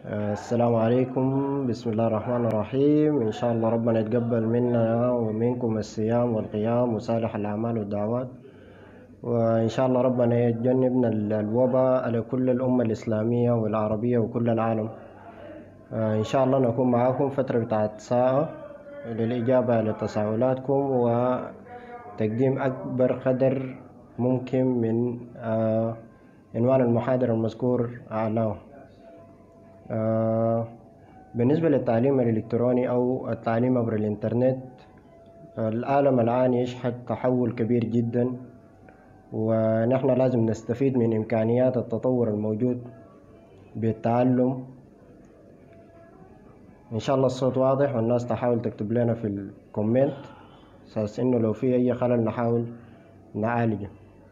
آه، السلام عليكم بسم الله الرحمن الرحيم إن شاء الله ربنا يتقبل منا ومنكم الصيام والقيام وصالح الأعمال والدعوات وإن شاء الله ربنا يتجنبنا ال- الوباء على كل الأمة الإسلامية والعربية وكل العالم آه، إن شاء الله نكون معاكم فترة بتاعت ساعة للإجابة على تساؤلاتكم وتقديم أكبر قدر ممكن من آه، عنوان المحاضرة المذكور أعلاه آه، بالنسبة للتعليم الإلكتروني أو التعليم عبر الإنترنت العالم الآن يشهد تحول كبير جدا ونحن لازم نستفيد من إمكانيات التطور الموجود بالتعلم إن شاء الله الصوت واضح والناس تحاول تكتب لنا في الكومنت أساس إنه لو في أي خلل نحاول نعالجه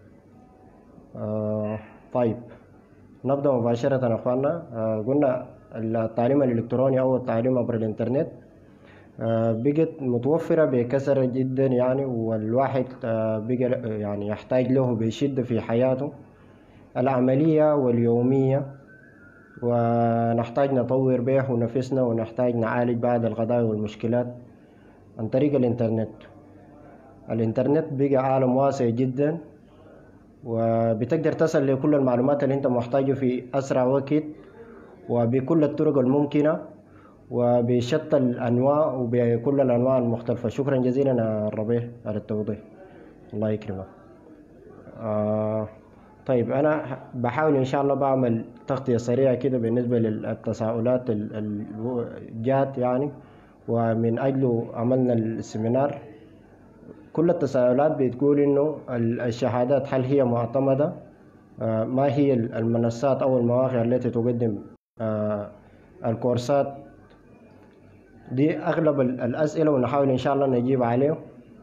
آه طيب نبدأ مباشرة يا أخواننا آه قلنا التعليم الإلكتروني أو التعليم عبر الإنترنت آه بقت متوفرة بكثرة جدا يعني والواحد آه بقى يعني يحتاج له بشدة في حياته العملية واليومية ونحتاج نطور به نفسنا ونحتاج نعالج بعض القضايا والمشكلات عن طريق الإنترنت الإنترنت بقى عالم واسع جدا وبتقدر تصل لكل المعلومات اللي انت محتاجه في اسرع وقت وبكل الطرق الممكنه وبشتى الانواع وبكل الانواع المختلفه شكرا جزيلا يا ربيع على التوضيح الله يكرمك آه طيب انا بحاول ان شاء الله بعمل تغطيه سريعه كده بالنسبه للتساؤلات ال- ال- جات يعني ومن اجله عملنا السيمينار كل التساؤلات بتقول انه ال- الشهادات هل هي معتمده آه، ما هي ال- المنصات او المواقع التي تقدم آه، الكورسات دي اغلب ال- الاسئله ونحاول ان شاء الله نجيب عليه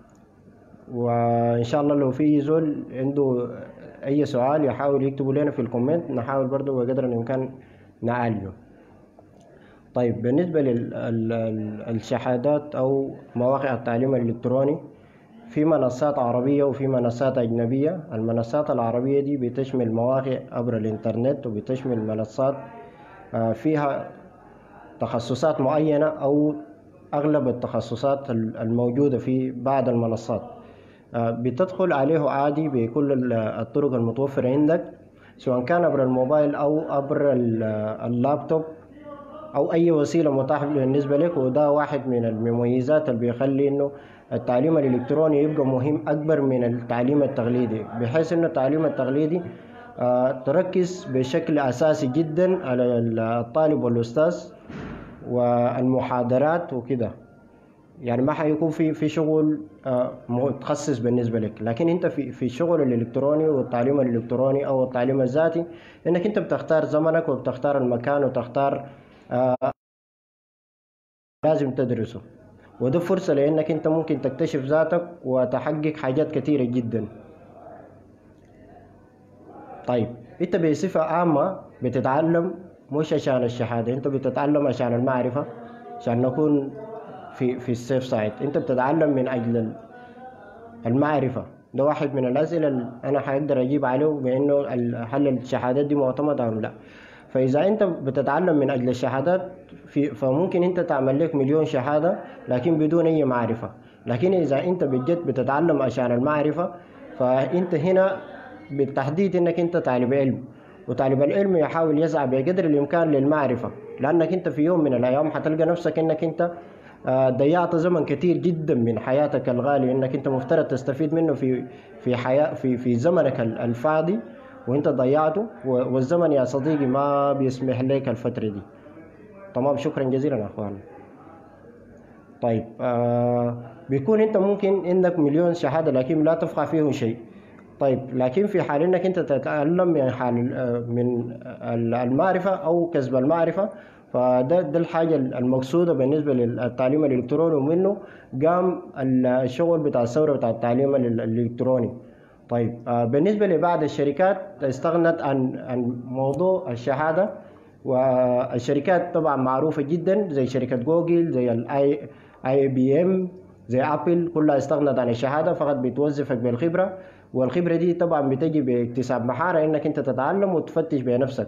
وان شاء الله لو في زول عنده اي سؤال يحاول يكتبه لنا في الكومنت نحاول برضه بقدر الامكان نعالجه طيب بالنسبة للشهادات أو مواقع التعليم الإلكتروني في منصات عربية وفي منصات أجنبية المنصات العربية دي بتشمل مواقع عبر الإنترنت وبتشمل منصات آه، فيها تخصصات معينة أو أغلب التخصصات ال- الموجودة في بعض المنصات آه، بتدخل عليه عادي بكل ال- الطرق المتوفرة عندك سواء كان عبر الموبايل أو عبر ال- اللابتوب او اي وسيله متاحه بالنسبه لك وده واحد من المميزات اللي بيخلي انه التعليم الالكتروني يبقى مهم اكبر من التعليم التقليدي بحيث انه التعليم التقليدي آه، تركز بشكل اساسي جدا على الطالب والاستاذ والمحاضرات وكده يعني ما حيكون في في شغل آه، متخصص بالنسبه لك لكن انت في في الشغل الالكتروني والتعليم الالكتروني او التعليم الذاتي انك انت بتختار زمنك وبتختار المكان وتختار آه، لازم تدرسه وده فرصة لأنك أنت ممكن تكتشف ذاتك وتحقق حاجات كثيرة جدا طيب أنت بصفة عامة بتتعلم مش عشان الشهادة أنت بتتعلم عشان المعرفة عشان نكون في في السيف سايد أنت بتتعلم من أجل ال- المعرفة ده واحد من الأسئلة اللي أنا حقدر أجيب عليه بأنه ال- هل الشهادات دي معتمدة أم لا فإذا أنت بتتعلم من أجل الشهادات في فممكن أنت تعمل لك مليون شهادة لكن بدون أي معرفة لكن إذا أنت بجد بتتعلم عشان المعرفة فأنت هنا بالتحديد أنك أنت طالب علم وطالب العلم يحاول يسعى بقدر الإمكان للمعرفة لأنك أنت في يوم من الأيام حتلقى نفسك أنك أنت آه، ضيعت زمن كثير جدا من حياتك الغالي انك انت مفترض تستفيد منه في في حياة في في زمنك ال- الفاضي وانت ضيعته و- والزمن يا صديقي ما بيسمح لك الفترة دي تمام شكرا جزيلا يا اخوان طيب آه بيكون انت ممكن عندك مليون شهادة لكن لا تفقه فيهم شيء طيب لكن في حال انك انت تتعلم من حال آه، من ال- المعرفة او كسب المعرفة فده ده الحاجة المقصودة بالنسبة للتعليم الإلكتروني ومنه قام الشغل بتاع الثورة بتاع التعليم ال- الإلكتروني طيب آه، بالنسبة لبعض الشركات استغنت عن عن موضوع الشهادة والشركات طبعا معروفة جدا زي شركة جوجل زي الاي اي بي ام زي ابل كلها استغنت عن الشهادة فقط بتوظفك بالخبرة والخبرة دي طبعا بتجي باكتساب مهارة انك انت تتعلم وتفتش بنفسك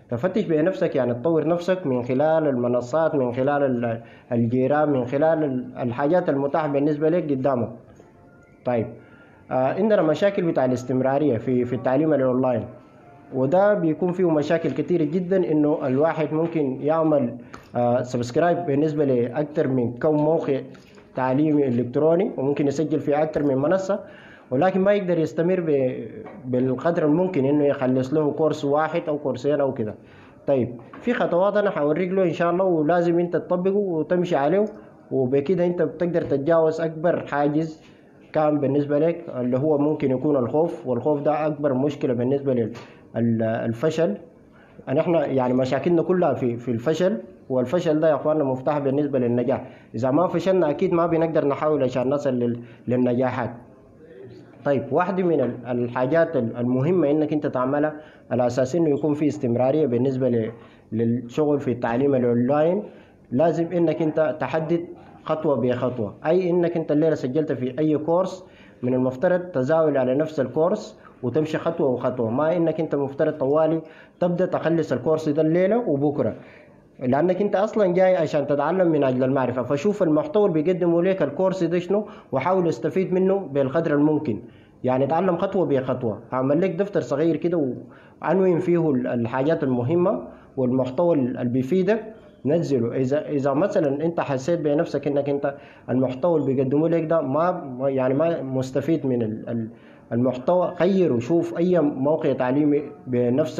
تفتش بنفسك يعني تطور نفسك من خلال المنصات من خلال الجيران من خلال الحاجات المتاحة بالنسبة لك قدامك طيب آه عندنا مشاكل بتاع الاستمرارية في في التعليم الأونلاين وده بيكون فيه مشاكل كثيرة جدا انه الواحد ممكن يعمل آه سبسكرايب بالنسبة لأكثر من كم موقع تعليمي إلكتروني وممكن يسجل في أكثر من منصة ولكن ما يقدر يستمر بالقدر الممكن انه يخلص له كورس واحد او كورسين او كده طيب في خطوات انا حوريك له ان شاء الله ولازم انت تطبقه وتمشي عليه وبكده انت بتقدر تتجاوز اكبر حاجز كان بالنسبه لك اللي هو ممكن يكون الخوف والخوف ده اكبر مشكله بالنسبه للفشل ان احنا يعني مشاكلنا كلها في في الفشل والفشل ده يا اخواننا مفتاح بالنسبه للنجاح اذا ما فشلنا اكيد ما بنقدر نحاول عشان نصل للنجاحات طيب واحدة من الحاجات المهمة انك انت تعملها على اساس انه يكون في استمرارية بالنسبة للشغل في التعليم الاونلاين لازم انك انت تحدد خطوة بخطوة اي انك انت الليلة سجلت في اي كورس من المفترض تزاول على نفس الكورس وتمشي خطوة وخطوة ما انك انت مفترض طوالي تبدأ تخلص الكورس ده الليلة وبكرة لانك انت اصلا جاي عشان تتعلم من اجل المعرفه فشوف المحتوى اللي بيقدمه لك الكورس ده شنو وحاول استفيد منه بالقدر الممكن يعني اتعلم خطوه بخطوه اعمل لك دفتر صغير كده وعنون فيه الحاجات المهمه والمحتوى اللي بيفيدك نزله اذا اذا مثلا انت حسيت بنفسك انك انت المحتوى اللي بيقدمه لك ده ما يعني ما مستفيد من المحتوى غيره شوف اي موقع تعليمي بنفس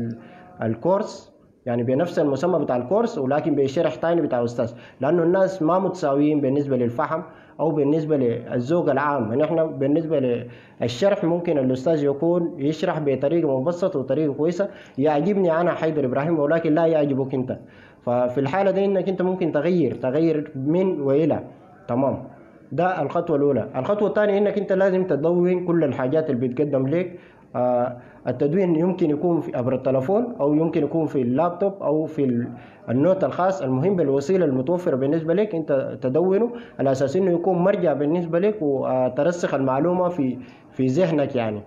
الكورس يعني بنفس المسمى بتاع الكورس ولكن بشرح تاني بتاع استاذ لانه الناس ما متساويين بالنسبه للفهم او بالنسبه للذوق العام يعني احنا بالنسبه للشرح ممكن الاستاذ يكون يشرح بطريقه مبسطه وطريقه كويسه يعجبني انا حيدر ابراهيم ولكن لا يعجبك انت ففي الحاله دي انك انت ممكن تغير تغير من والى تمام ده الخطوه الاولى الخطوه الثانيه انك انت لازم تدون كل الحاجات اللي بتقدم لك آه التدوين يمكن يكون في عبر التلفون او يمكن يكون في اللابتوب او في النوت الخاص المهم بالوسيله المتوفره بالنسبه لك انت تدونه على اساس انه يكون مرجع بالنسبه لك وترسخ المعلومه في في ذهنك يعني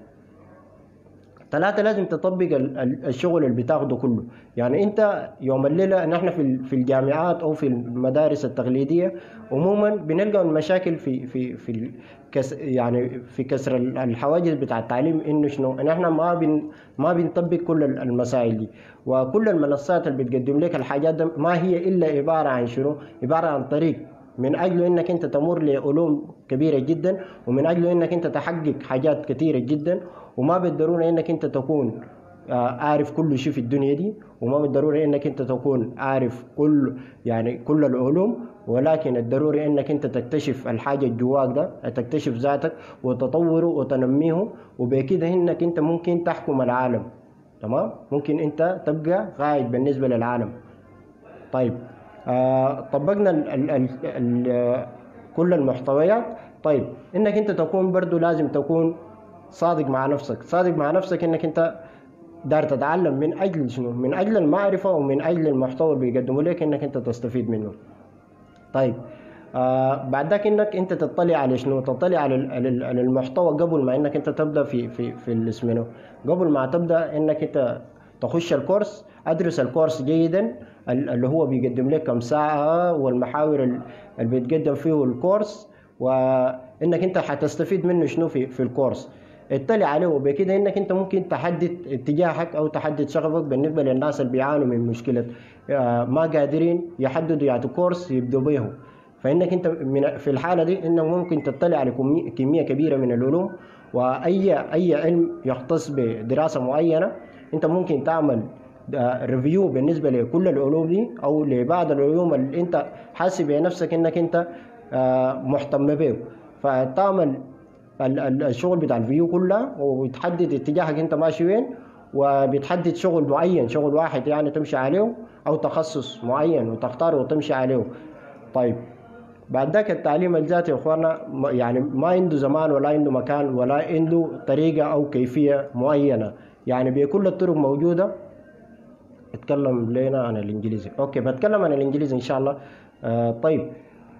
ثلاثة لازم تطبق الشغل اللي بتاخده كله يعني انت يوم الليلة نحن في في الجامعات او في المدارس التقليدية عموما بنلقى المشاكل في في في كس يعني في كسر الحواجز بتاع التعليم انه شنو نحن ما بن ما بنطبق كل المسائل دي وكل المنصات اللي بتقدم لك الحاجات دي ما هي الا عبارة عن شنو عبارة عن طريق من اجله انك انت تمر لعلوم كبيره جدا ومن اجله انك انت تحقق حاجات كثيره جدا وما بالضروره انك انت تكون عارف كل شيء في الدنيا دي وما بالضروري انك انت تكون عارف كل يعني كل العلوم ولكن الضروري انك انت تكتشف الحاجه جواك ده تكتشف ذاتك وتطوره وتنميه وبكده انك انت ممكن تحكم العالم تمام ممكن انت تبقى قائد بالنسبه للعالم طيب آه طبقنا ال ال ال ال كل المحتويات طيب انك انت تكون برضو لازم تكون صادق مع نفسك صادق مع نفسك انك انت دار تتعلم من اجل شنو من اجل المعرفه ومن اجل المحتوى اللي بيقدمه لك انك انت تستفيد منه طيب آه بعد ذاك انك انت تطلع على شنو تطلع على على المحتوى قبل ما انك انت تبدا في في في اسمه قبل ما تبدا انك انت تخش الكورس ادرس الكورس جيدا اللي هو بيقدم لك كم ساعه والمحاور اللي بيتقدم فيه الكورس وانك انت حتستفيد منه شنو في في الكورس اطلع عليه وبكده انك انت ممكن تحدد اتجاهك او تحدد شغفك بالنسبه للناس اللي بيعانوا من مشكله ما قادرين يحددوا يعني كورس يبدوا به فانك انت من في الحاله دي انك ممكن تطلع على كميه كبيره من العلوم واي اي علم يختص بدراسه معينه انت ممكن تعمل ريفيو بالنسبه لكل العلوم دي او لبعض العلوم اللي انت حاسس بنفسك انك انت مهتم به فتعمل الشغل بتاع الفيو كلها وبتحدد اتجاهك انت ماشي وين وبتحدد شغل معين شغل واحد يعني تمشي عليه او تخصص معين وتختاره وتمشي عليه طيب بعد ذاك التعليم الذاتي يا اخوانا يعني ما عنده زمان ولا عنده مكان ولا عنده طريقه او كيفيه معينه يعني بكل الطرق موجوده اتكلم لنا عن الانجليزي اوكي بتكلم عن الانجليزي ان شاء الله آه طيب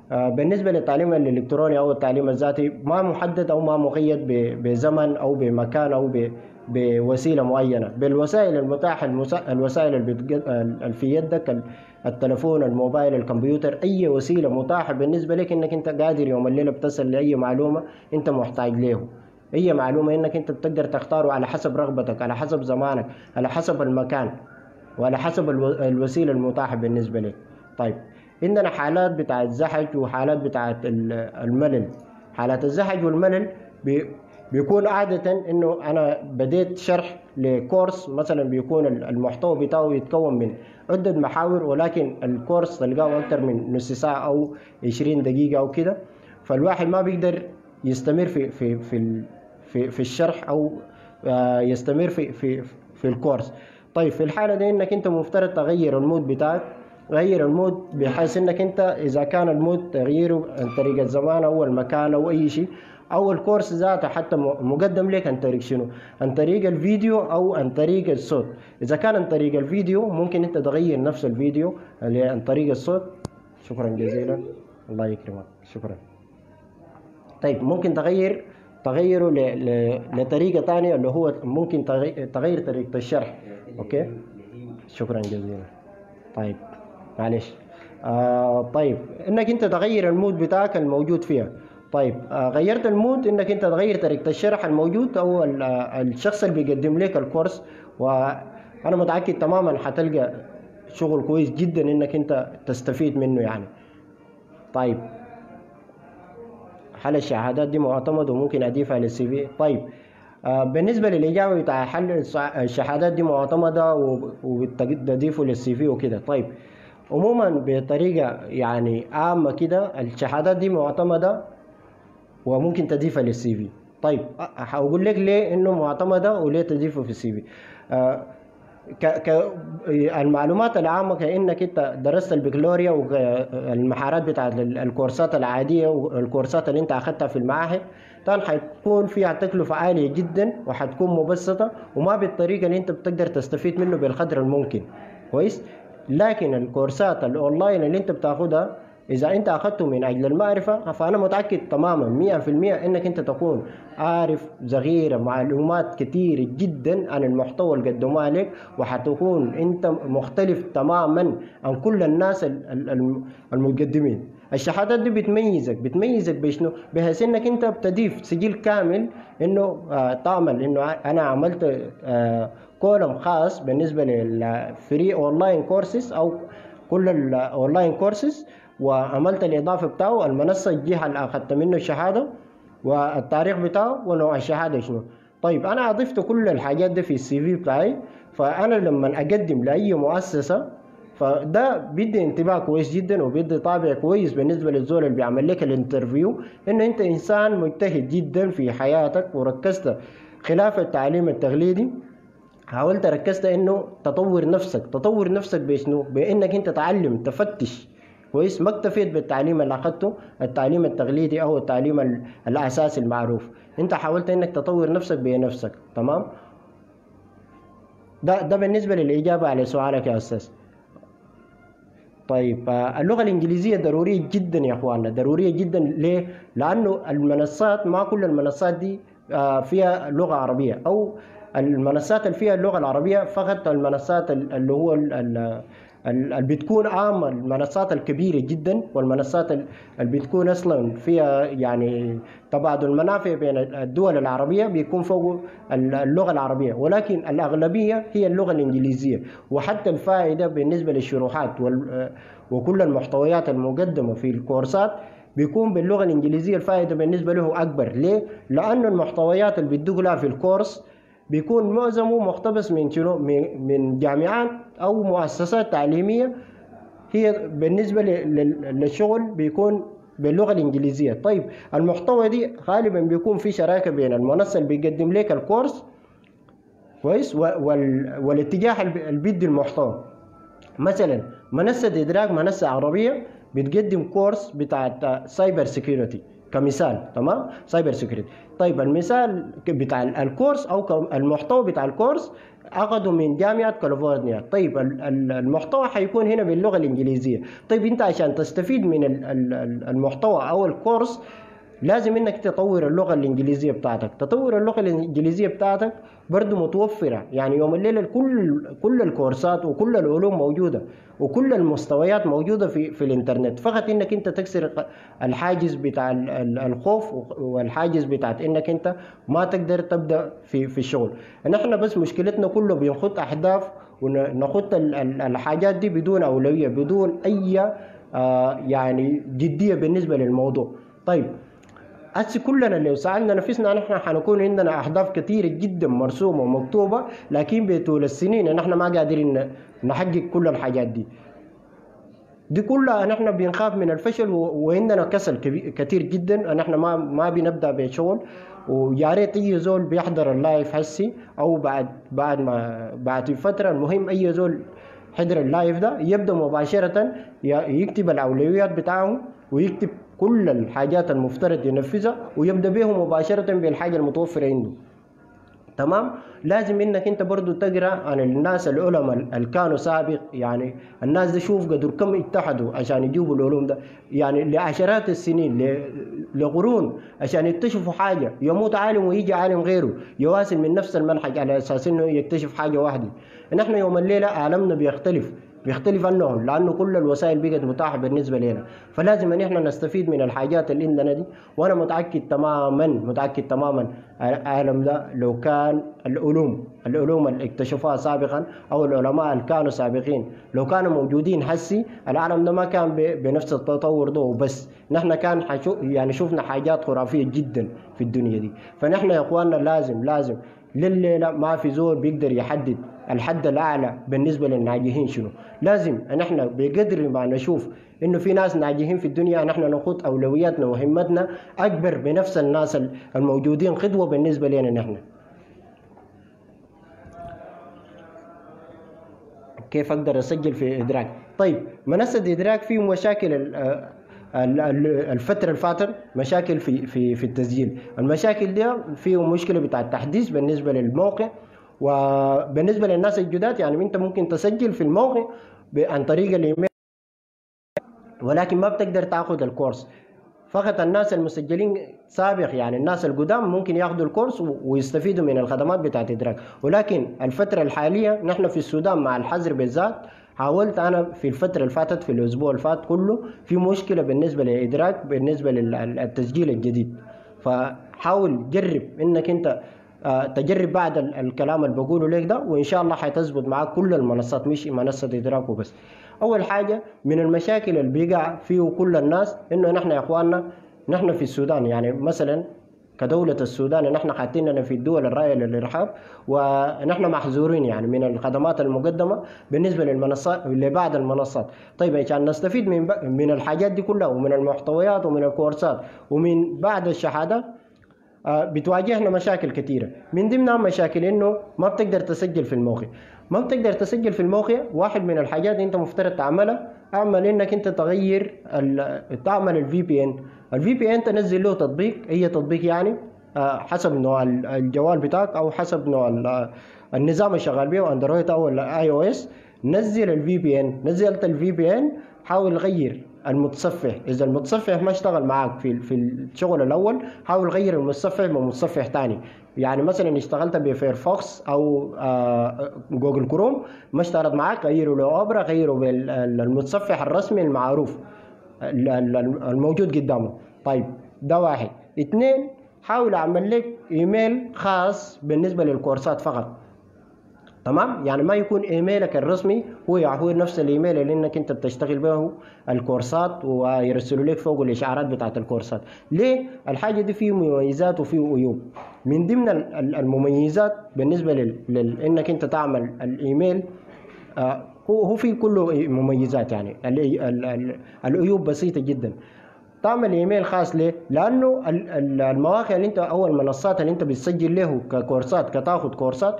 آه، بالنسبة للتعليم الإلكتروني أو التعليم الذاتي ما محدد أو ما مقيد ب- بزمن أو بمكان أو ب- بوسيلة معينة بالوسائل المتاحة المسا- الوسائل اللي بتج- اللي في يدك ال- التلفون الموبايل الكمبيوتر أي وسيلة متاحة بالنسبة لك إنك أنت قادر يوم الليلة بتصل لأي معلومة أنت محتاج له أي معلومة إنك أنت بتقدر تختاره على حسب رغبتك على حسب زمانك على حسب المكان وعلى حسب الو- الوسيلة المتاحة بالنسبة لك طيب عندنا حالات بتاعت الزحج وحالات بتاعت ال- الملل حالات الزحج والملل بي بيكون عادة انه انا بديت شرح لكورس مثلا بيكون ال- المحتوى بتاعه يتكون من عدة محاور ولكن الكورس تلقاه اكثر من نص ساعة او 20 دقيقة او كده فالواحد ما بيقدر يستمر في في في ال- في, في الشرح او آه، يستمر في في في الكورس طيب في الحالة دي انك انت مفترض تغير المود بتاعك غير المود بحيث انك انت اذا كان المود تغييره عن طريق الزمان او المكان او اي شيء او الكورس ذاته حتى م- مقدم لك عن طريق شنو؟ عن طريق الفيديو او عن طريق الصوت اذا كان عن طريق الفيديو ممكن انت تغير نفس الفيديو اللي عن طريق الصوت شكرا جزيلا الله يكرمك شكرا طيب ممكن تغير تغيره ل... ل... لطريقة ثانية اللي هو ممكن تغير, تغير طريقة الشرح اوكي شكرا جزيلا طيب معلش آه طيب انك انت تغير المود بتاعك الموجود فيها طيب آه غيرت المود انك انت تغير طريقة الشرح الموجود او ال- آه، الشخص اللي بيقدم لك الكورس وانا متأكد تماما حتلقى شغل كويس جدا انك انت تستفيد منه يعني طيب حل الشهادات دي معتمد وممكن اضيفها للسي في طيب آه بالنسبه للاجابه بتاع حل الص- الشهادات دي معتمده و- وبتضيفه للسي في وكده طيب عموما بطريقه يعني عامه كده الشهادات دي معتمده وممكن تضيفها للسي في طيب أ- هقول لك ليه انه معتمده وليه تضيفه في السي في آه ك ك المعلومات العامه كانك انت درست البكالوريا والمحارات بتاعت ال- الكورسات العاديه والكورسات اللي انت اخذتها في المعاهد طبعا حتكون فيها تكلفه عاليه جدا وحتكون مبسطه وما بالطريقه اللي انت بتقدر تستفيد منه بالقدر الممكن كويس لكن الكورسات الاونلاين اللي انت بتاخدها اذا انت اخذته من اجل المعرفه فانا متاكد تماما 100% انك انت تكون عارف ذخيره معلومات كثيره جدا عن المحتوى اللي قدموها لك وحتكون انت مختلف تماما عن كل الناس ال- ال- الم- المقدمين الشهادات دي بتميزك بتميزك بشنو بحيث انك انت بتضيف سجل كامل انه آه تعمل انه انا عملت آه كولم خاص بالنسبه للفري اونلاين كورسز او كل الاونلاين كورسز وعملت الاضافه بتاعه المنصه الجهه اللي اخذت منه الشهاده والتاريخ بتاعه ونوع الشهاده شنو طيب انا اضفت كل الحاجات دي في السي في بتاعي فانا لما اقدم لاي مؤسسه فده بيدي انتباه كويس جدا وبيدي طابع كويس بالنسبه للزول اللي بيعمل لك الانترفيو انه انت انسان مجتهد جدا في حياتك وركزت خلاف التعليم التقليدي حاولت ركزت انه تطور نفسك تطور نفسك بشنو بانك انت تعلم تفتش كويس ما اكتفيت بالتعليم اللي اخذته التعليم التقليدي او التعليم ال- الاساسي المعروف انت حاولت انك تطور نفسك بنفسك تمام ده ده بالنسبه للاجابه على سؤالك يا استاذ طيب آه، اللغة الإنجليزية ضرورية جدا يا إخواننا ضرورية جدا ليه؟ لأنه المنصات ما كل المنصات دي آه، فيها لغة عربية أو المنصات اللي فيها اللغة العربية فقط المنصات ال- اللي هو ال- ال- ال- اللي بتكون عامة المنصات الكبيرة جدا والمنصات ال- اللي بتكون أصلا فيها يعني تبادل منافع بين الدول العربية بيكون فوق ال- اللغة العربية ولكن الأغلبية هي اللغة الإنجليزية وحتى الفائدة بالنسبة للشروحات وال- وكل المحتويات المقدمة في الكورسات بيكون باللغة الإنجليزية الفائدة بالنسبة له أكبر ليه؟ لأن المحتويات اللي بيدوك لها في الكورس بيكون معظمه مقتبس من شنو من من جامعات او مؤسسات تعليميه هي بالنسبه ل- لل- للشغل بيكون باللغه الانجليزيه طيب المحتوى دي غالبا بيكون في شراكه بين المنصه اللي بيقدم لك الكورس كويس و- وال... والاتجاه اللي اللي بيدي المحتوى مثلا منصه ادراك منصه عربيه بتقدم كورس بتاعت سايبر سيكيورتي كمثال تمام سايبر سيكيورتي طيب المثال بتاع الكورس او المحتوى بتاع الكورس اخذوا من جامعه كاليفورنيا طيب المحتوى حيكون هنا باللغه الانجليزيه طيب انت عشان تستفيد من المحتوى او الكورس لازم انك تطور اللغه الانجليزيه بتاعتك تطور اللغه الانجليزيه بتاعتك برضه متوفره يعني يوم الليله كل كل الكورسات وكل العلوم موجوده وكل المستويات موجوده في في الانترنت فقط انك انت تكسر الحاجز بتاع الخوف والحاجز بتاعت انك انت ما تقدر تبدا في في الشغل نحن بس مشكلتنا كله بنخط اهداف ونخط الحاجات دي بدون اولويه بدون اي آه يعني جديه بالنسبه للموضوع طيب هسه كلنا لو سألنا نفسنا نحن حنكون عندنا أهداف كثيرة جدا مرسومة ومكتوبة لكن بطول السنين نحن ما قادرين نحقق كل الحاجات دي دي كلها نحن بنخاف من الفشل وعندنا كسل كثير جدا نحن ما ما بنبدا بشغل ويا ريت اي زول بيحضر اللايف هسي او بعد بعد ما بعد فتره المهم اي زول حضر اللايف ده يبدا مباشره يكتب الاولويات بتاعه ويكتب كل الحاجات المفترض ينفذها ويبدا به مباشره بالحاجه المتوفره عنده تمام لازم انك انت برضو تقرا عن الناس العلماء اللي كانوا سابق يعني الناس دي شوف قدر كم اتحدوا عشان يجيبوا العلوم ده يعني لعشرات السنين لقرون عشان يكتشفوا حاجه يموت عالم ويجي عالم غيره يواصل من نفس المنهج على اساس انه يكتشف حاجه واحده نحن يوم الليله عالمنا بيختلف بيختلف عنهم لانه كل الوسائل بقت متاحه بالنسبه لنا فلازم ان احنا نستفيد من الحاجات اللي عندنا دي وانا متاكد تماما متاكد تماما العالم ده لو كان العلوم العلوم اللي اكتشفوها سابقا او العلماء اللي كانوا سابقين لو كانوا موجودين هسي العالم ده ما كان بنفس التطور ده وبس نحن كان حشو يعني شفنا حاجات خرافيه جدا في الدنيا دي فنحن يا اخواننا لازم لازم لليله ما في زول بيقدر يحدد الحد الاعلى بالنسبه للناجحين شنو لازم نحن بقدر ما نشوف انه في ناس ناجحين في الدنيا نحن نخوض اولوياتنا وهمتنا اكبر بنفس الناس الموجودين قدوه بالنسبه لنا نحن كيف اقدر اسجل في ادراك طيب منصه ادراك فيه مشاكل الفتره اللي فاتت مشاكل في في في التسجيل المشاكل دي فيه مشكله بتاع التحديث بالنسبه للموقع وبالنسبه للناس الجداد يعني انت ممكن تسجل في الموقع عن طريق الايميل ولكن ما بتقدر تاخذ الكورس فقط الناس المسجلين سابق يعني الناس القدام ممكن ياخذوا الكورس ويستفيدوا من الخدمات بتاعت ادراك ولكن الفتره الحاليه نحن في السودان مع الحظر بالذات حاولت انا في الفتره اللي فاتت في الاسبوع اللي فات كله في مشكله بالنسبه للادراك بالنسبه للتسجيل الجديد فحاول جرب انك انت تجرب بعد الكلام اللي بقوله لك ده وان شاء الله حتظبط معاك كل المنصات مش منصه ادراك وبس اول حاجه من المشاكل اللي بيقع فيه كل الناس انه نحن يا اخواننا نحن في السودان يعني مثلا كدولة السودان نحن حاطيننا في الدول الراية للإرهاب ونحن محظورين يعني من الخدمات المقدمة بالنسبة للمنصات لبعض المنصات طيب عشان نستفيد من من الحاجات دي كلها ومن المحتويات ومن الكورسات ومن بعض الشهادات بتواجهنا مشاكل كثيرة من ضمنها مشاكل انه ما بتقدر تسجل في الموقع ما بتقدر تسجل في الموقع واحد من الحاجات انت مفترض تعملها اعمل انك انت تغير تعمل الفي بي ان الفي بي ان تنزل له تطبيق اي تطبيق يعني حسب نوع الجوال بتاعك او حسب نوع النظام اللي شغال به اندرويد او الاي او اس نزل الفي بي ان نزلت الفي بي ان حاول غير المتصفح اذا المتصفح ما اشتغل معك في في الشغل الاول حاول غير المتصفح بمتصفح ثاني يعني مثلا اشتغلت بفيرفوكس او آه جوجل كروم ما اشتغلت معك غيره لاوبرا غيره بالمتصفح الرسمي المعروف الموجود قدامه طيب ده واحد اثنين حاول اعمل لك ايميل خاص بالنسبه للكورسات فقط تمام يعني ما يكون ايميلك الرسمي هو هو نفس الايميل اللي انك انت بتشتغل به الكورسات ويرسلوا لك فوق الاشعارات بتاعت الكورسات ليه الحاجه دي فيه مميزات وفيه عيوب من ضمن المميزات بالنسبه لل... انك انت تعمل الايميل آه هو هو فيه كله مميزات يعني العيوب بسيطه جدا تعمل ايميل خاص ليه؟ لانه المواقع اللي انت او المنصات اللي انت بتسجل له ككورسات كتاخد كورسات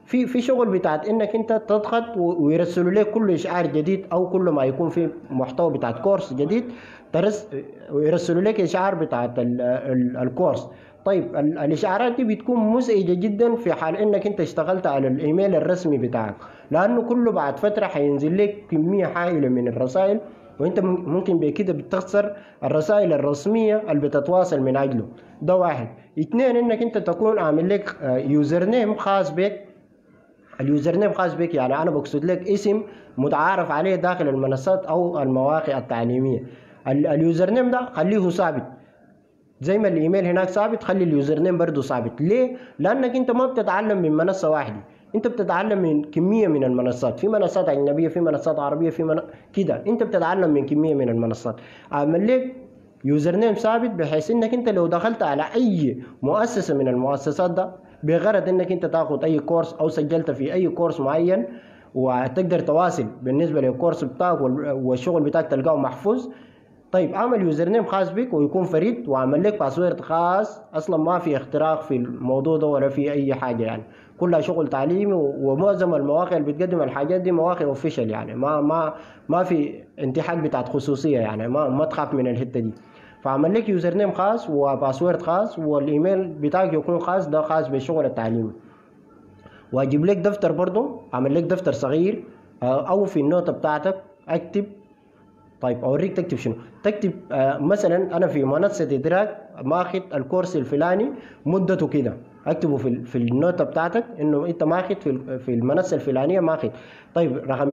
في في شغل بتاعت انك انت تضغط ويرسلوا لك كل اشعار جديد او كل ما يكون في محتوى بتاعت كورس جديد ترس ويرسلوا لك اشعار بتاعت ال ال الكورس طيب الاشعارات دي بتكون مزعجه جدا في حال انك انت اشتغلت على الايميل الرسمي بتاعك لانه كله بعد فتره حينزل لك كميه هائله من الرسائل وانت ممكن بكده بتخسر الرسائل الرسميه اللي بتتواصل من اجله ده واحد اثنين انك انت تكون عامل لك يوزر نيم خاص بك اليوزر نيم خاص بك يعني انا بقصد لك اسم متعارف عليه داخل المنصات او المواقع التعليميه اليوزر نيم ده خليه ثابت زي ما الايميل هناك ثابت خلي اليوزر نيم برضه ثابت ليه لانك انت ما بتتعلم من منصه واحده انت بتتعلم من كميه من المنصات في منصات اجنبيه في منصات عربيه في من... كده انت بتتعلم من كميه من المنصات اعمل لك يوزر نيم ثابت بحيث انك انت لو دخلت على اي مؤسسه من المؤسسات ده بغرض انك انت تاخذ اي كورس او سجلت في اي كورس معين وتقدر تواصل بالنسبه للكورس بتاعك والشغل بتاعك تلقاه محفوظ طيب اعمل يوزر نيم خاص بك ويكون فريد واعمل لك باسورد خاص اصلا ما في اختراق في الموضوع ده ولا في اي حاجه يعني كلها شغل تعليمي ومعظم المواقع اللي بتقدم الحاجات دي مواقع اوفيشال يعني ما ما ما في انتحاك بتاعت خصوصيه يعني ما ما تخاف من الحته دي فاعمل لك يوزر نيم خاص وباسورد خاص والايميل بتاعك يكون خاص ده خاص بالشغل التعليمي واجيب لك دفتر برضه اعمل لك دفتر صغير او في النوتة بتاعتك اكتب طيب اوريك تكتب شنو تكتب آه مثلا انا في منصه ادراك ماخذ الكورس الفلاني مدته كده اكتبه في في النوتة بتاعتك انه انت ماخذ في في المنصه الفلانيه ماخذ طيب رقم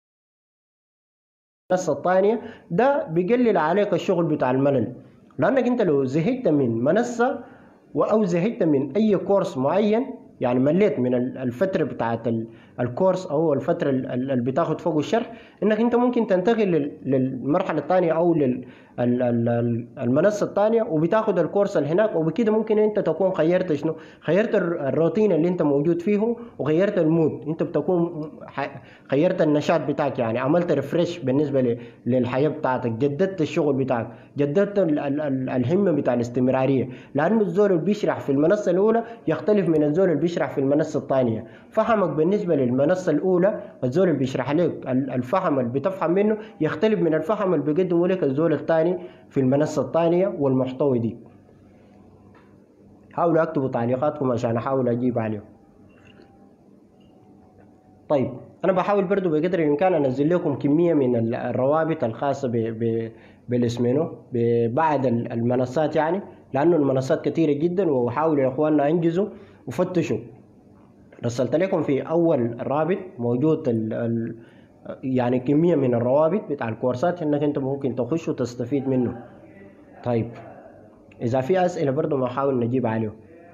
المنصه الثانيه ده بيقلل عليك الشغل بتاع الملل لانك انت لو زهقت من منصه او زهقت من اي كورس معين يعني مليت من الفترة بتاعت الكورس أو الفترة اللي بتاخد فوق الشرح إنك أنت ممكن تنتقل للمرحلة الثانية أو للمنصة الثانية وبتاخد الكورس اللي هناك وبكده ممكن أنت تكون خيرت شنو؟ خيرت الروتين اللي أنت موجود فيه وغيرت المود أنت بتكون خيرت النشاط بتاعك يعني عملت ريفرش بالنسبة للحياة بتاعتك جددت الشغل بتاعك جددت الهمة بتاع الاستمرارية لأنه الزول اللي بيشرح في المنصة الأولى يختلف من الزول اللي بيشرح في المنصة الثانية فهمك بالنسبة للمنصة الأولى الزول اللي بيشرح لك الفهم اللي بتفهم منه يختلف من الفهم اللي بيقدمه لك الزول الثاني في المنصة الثانية والمحتوى دي حاولوا اكتبوا تعليقاتكم عشان احاول اجيب عليهم طيب انا بحاول برضو بقدر الامكان انزل لكم كميه من الروابط الخاصه ب ب بالاسمينو ببعض المنصات يعني لانه المنصات كثيره جدا وحاولوا يا اخواننا انجزوا وفتشوا رسلت لكم في اول رابط موجود ال ال يعني كميه من الروابط بتاع الكورسات انك انت ممكن تخش وتستفيد منه طيب اذا في اسئله برضو بنحاول نجيب عليهم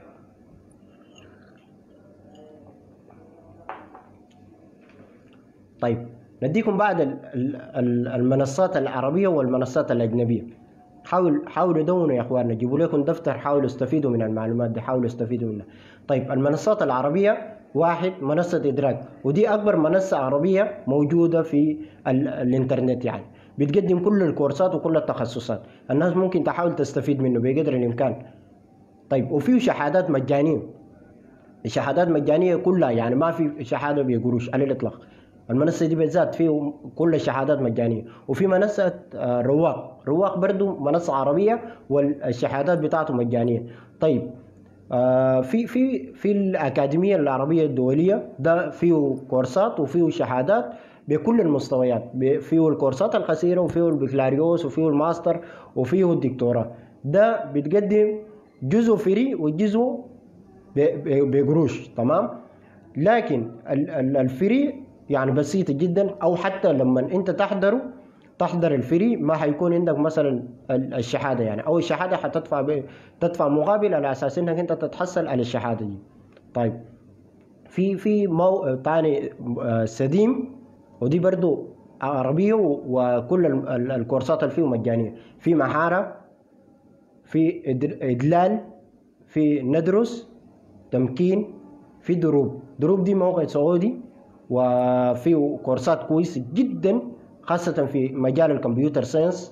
طيب نديكم بعد المنصات العربيه والمنصات الاجنبيه حاول حاولوا دونوا يا اخواننا جيبوا لكم دفتر حاولوا استفيدوا من المعلومات دي حاولوا استفيدوا منها طيب المنصات العربيه واحد منصة إدراك ودي أكبر منصة عربية موجودة في الإنترنت يعني بتقدم كل الكورسات وكل التخصصات الناس ممكن تحاول تستفيد منه بقدر الإمكان طيب وفيه شهادات مجانية الشهادات مجانية كلها يعني ما في شهادة بقروش على الإطلاق المنصة دي بالذات فيه كل الشهادات مجانية وفي منصة رواق رواق برضو منصة عربية والشهادات بتاعته مجانية طيب آه في في في الأكاديمية العربية الدولية ده فيه كورسات وفيه شهادات بكل المستويات فيه الكورسات القصيرة وفيه البكالوريوس وفيه الماستر وفيه الدكتوراه ده بتقدم جزء فري وجزء بقروش تمام لكن الفري يعني بسيطة جدا أو حتى لما أنت تحضره تحضر الفري ما حيكون عندك مثلا الشهاده يعني او الشهاده حتدفع ب... تدفع مقابل على اساس انك انت تتحصل على الشهاده دي طيب في في مو تاني سديم ودي برضو عربيه وكل الكورسات اللي فيه مجانيه في محاره في ادلال في ندرس تمكين في دروب دروب دي موقع سعودي وفيه كورسات كويس جدا خاصة في مجال الكمبيوتر ساينس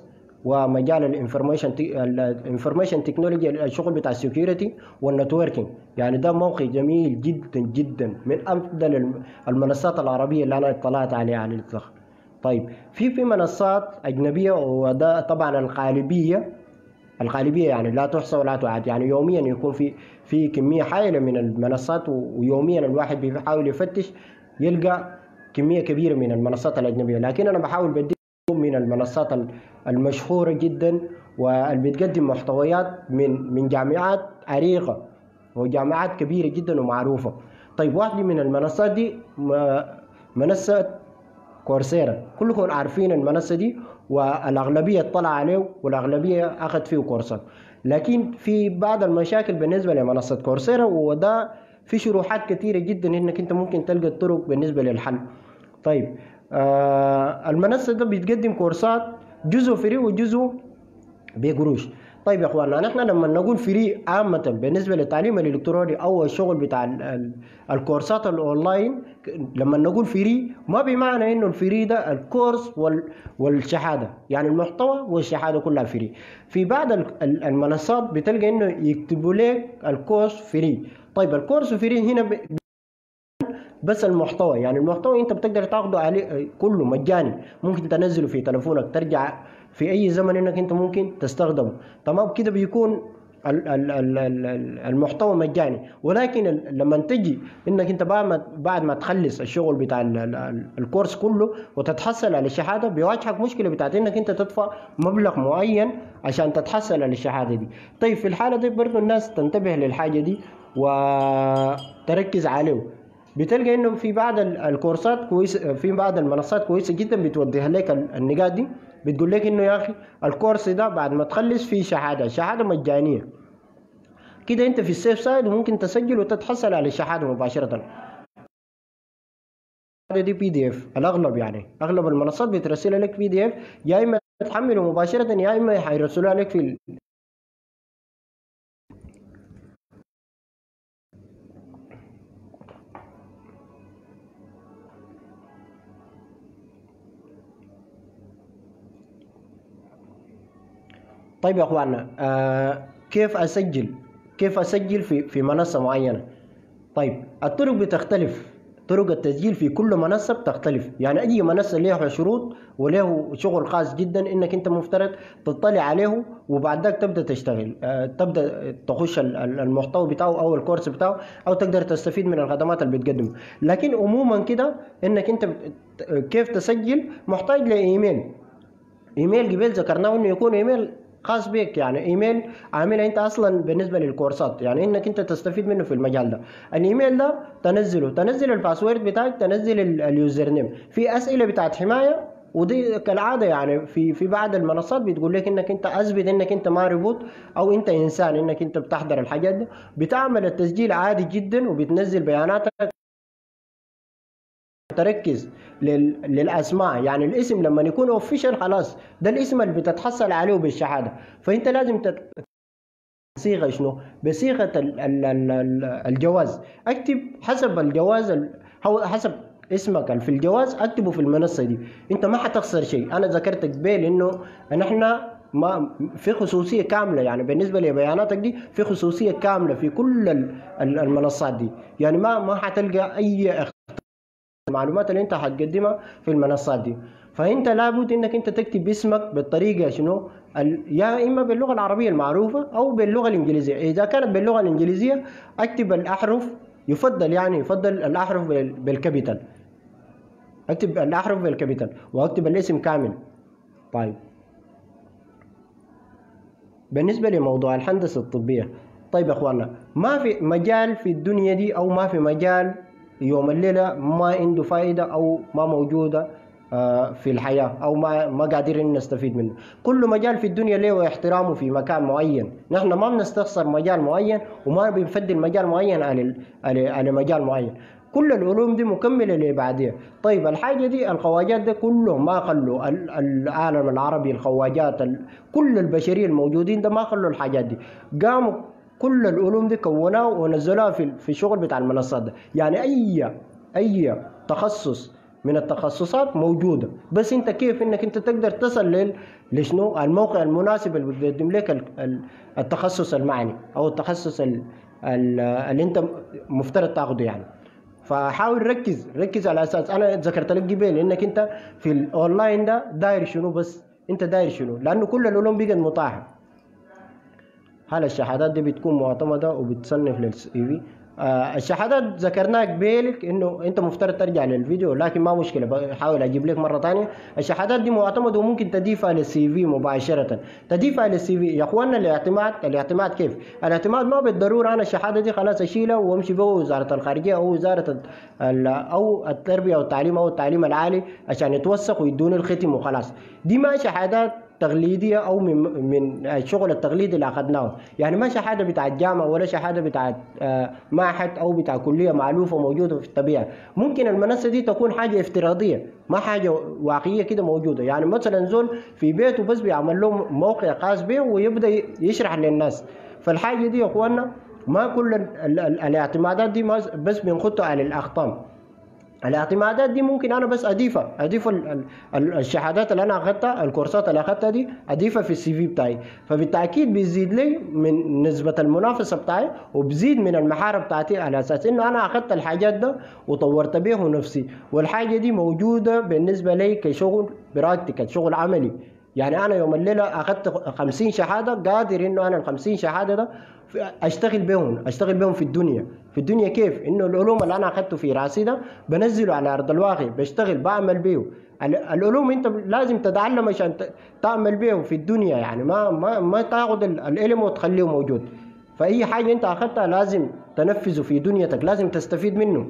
ومجال الانفورميشن الانفورميشن تكنولوجي الشغل بتاع السكيورتي والنتوركينج يعني ده موقع جميل جدا جدا من افضل المنصات العربيه اللي انا اطلعت عليها على الاطلاق طيب في في منصات اجنبيه وده طبعا الغالبيه الغالبيه يعني لا تحصى ولا تعد يعني يوميا يكون في في كميه حائله من المنصات ويوميا الواحد بيحاول يفتش يلقى كميه كبيره من المنصات الاجنبيه لكن انا بحاول بدي من المنصات المشهوره جدا واللي بتقدم محتويات من من جامعات عريقه وجامعات كبيره جدا ومعروفه طيب واحده من المنصات دي منصه كورسيرا كلكم عارفين المنصه دي والاغلبيه اطلع عليه والاغلبيه اخذ فيه كورسات لكن في بعض المشاكل بالنسبه لمنصه كورسيرا وده في شروحات كثيره جدا انك انت ممكن تلقى الطرق بالنسبه للحل طيب آه المنصه ده بتقدم كورسات جزء فري وجزء بقروش طيب يا اخواننا نحن لما نقول فري عامة بالنسبة للتعليم الالكتروني او الشغل بتاع الكورسات الاونلاين لما نقول فري ما بمعنى انه الفري ده الكورس والشهادة يعني المحتوى والشهادة كلها فري في بعض المنصات بتلقى انه يكتبوا لك الكورس فري طيب الكورس فري هنا بس المحتوى يعني المحتوى انت بتقدر تاخده عليه كله مجاني ممكن تنزله في تلفونك ترجع في اي زمن انك انت ممكن تستخدمه تمام كده بيكون المحتوى مجاني ولكن لما تجي انك انت بعد ما بعد ما تخلص الشغل بتاع الكورس كله وتتحصل على الشهاده بيواجهك مشكله بتاعت انك انت تدفع مبلغ معين عشان تتحصل على الشهاده دي طيب في الحاله دي برضه الناس تنتبه للحاجه دي وتركز عليه بتلقى انه في بعض الكورسات كويس في بعض المنصات كويسه جدا بتوضح لك النقاط دي بتقول لك انه يا اخي الكورس ده بعد ما تخلص فيه شهاده شهاده مجانيه كده انت في السيف سايد وممكن تسجل وتتحصل على الشهاده مباشره دي بي دي اف الاغلب يعني اغلب المنصات بترسل لك بي دي اف يا اما تحمله مباشره يا اما حيرسلوها لك في طيب يا اخواننا آه كيف اسجل كيف اسجل في في منصه معينه طيب الطرق بتختلف طرق التسجيل في كل منصه بتختلف يعني اي منصه لها شروط وله شغل خاص جدا انك انت مفترض تطلع عليه وبعد ذلك تبدا تشتغل آه تبدا تخش المحتوى بتاعه او الكورس بتاعه او تقدر تستفيد من الخدمات اللي بتقدمها لكن عموما كده انك انت كيف تسجل محتاج لايميل ايميل قبل ذكرناه انه يكون ايميل خاص بك يعني ايميل عاملها انت اصلا بالنسبه للكورسات يعني انك انت تستفيد منه في المجال ده الايميل ده تنزله تنزل الباسورد بتاعك تنزل اليوزر نيم في اسئله بتاعت حمايه ودي كالعاده يعني في في بعض المنصات بتقول لك انك انت اثبت انك انت ما ريبوت او انت انسان انك انت بتحضر الحاجات دي بتعمل التسجيل عادي جدا وبتنزل بياناتك تركز للاسماء يعني الاسم لما يكون اوفيشال خلاص ده الاسم اللي بتتحصل عليه بالشهاده فانت لازم تت... صيغه شنو؟ بصيغه الجواز اكتب حسب الجواز او حسب اسمك في الجواز اكتبه في المنصه دي انت ما حتخسر شيء انا ذكرتك بيه لانه نحن ما في خصوصيه كامله يعني بالنسبه لبياناتك دي في خصوصيه كامله في كل المنصات دي يعني ما ما حتلقى اي المعلومات اللي انت هتقدمها في المنصات دي فانت لابد انك انت تكتب اسمك بالطريقه شنو يا اما باللغه العربيه المعروفه او باللغه الانجليزيه اذا كانت باللغه الانجليزيه اكتب الاحرف يفضل يعني يفضل الاحرف بالكابيتال اكتب الاحرف بالكابيتال واكتب الاسم كامل طيب بالنسبه لموضوع الهندسه الطبيه طيب يا اخوانا ما في مجال في الدنيا دي او ما في مجال يوم الليله ما عنده فائده او ما موجوده في الحياه او ما ما قادرين نستفيد منه كل مجال في الدنيا له احترامه في مكان معين نحن ما بنستخسر مجال معين وما بنفضل مجال معين على على مجال معين كل العلوم دي مكمله لبعديها طيب الحاجه دي الخواجات ده كلهم ما خلوا العالم العربي الخواجات كل البشريه الموجودين ده ما خلوا الحاجات دي قاموا كل العلوم دي كونوها ونزلوها في في الشغل بتاع المنصات ده يعني اي اي تخصص من التخصصات موجوده بس انت كيف انك انت تقدر تصل لل لشنو الموقع المناسب اللي بيقدم لك ال- ال- التخصص المعني او التخصص ال- ال- اللي انت مفترض تاخده يعني فحاول ركز ركز على اساس انا ذكرت لك قبل انك انت في الاونلاين ده داير شنو بس انت داير شنو لانه كل العلوم بقت متاحه هل الشهادات دي بتكون معتمدة وبتصنف للسي في آه الشهادات ذكرناها قبيلك انه انت مفترض ترجع للفيديو لكن ما مشكله بحاول اجيب لك مره ثانيه الشهادات دي معتمده وممكن تضيفها للسي في مباشره تضيفها للسي في يا اخواننا الاعتماد الاعتماد كيف؟ الاعتماد ما بالضروره انا الشهاده دي خلاص اشيلها وامشي بها وزاره الخارجيه او وزاره ال- ال- او التربيه والتعليم او التعليم العالي عشان يتوثق ويدوني الختم وخلاص دي ما شهادات تقليديه او من من الشغل التقليدي اللي اخذناه يعني ما شهاده بتاعت جامعه ولا شهاده بتاعت آه، معهد او بتاع كليه معلوفه موجوده في الطبيعه ممكن المنصه دي تكون حاجه افتراضيه ما حاجه واقعيه كده موجوده يعني مثلا زول في بيته بس بيعمل له موقع خاص به ويبدا يشرح للناس فالحاجه دي يا اخواننا ما كل ال- ال- ال- الاعتمادات دي ما بس بنخطها على الاخطام الاعتمادات دي ممكن انا بس اضيفها اضيف ال- ال- ال- الشهادات اللي انا اخذتها الكورسات اللي اخذتها دي اضيفها في السي في بتاعي فبالتاكيد بيزيد لي من نسبه المنافسه بتاعي وبزيد من المهاره بتاعتي على اساس انه انا اخذت الحاجات ده وطورت به نفسي والحاجه دي موجوده بالنسبه لي كشغل براكتيكال شغل عملي يعني انا يوم الليله اخذت 50 شهاده قادر انه انا ال 50 شهاده ده اشتغل بهم اشتغل بهم في الدنيا في الدنيا كيف انه العلوم اللي انا اخذته في راسي ده بنزله على ارض الواقع بشتغل بعمل به ال- العلوم انت لازم تتعلم عشان ت- تعمل به في الدنيا يعني ما ما ما تاخذ ال- العلم وتخليه موجود فاي حاجه انت اخذتها لازم تنفذه في دنيتك لازم تستفيد منه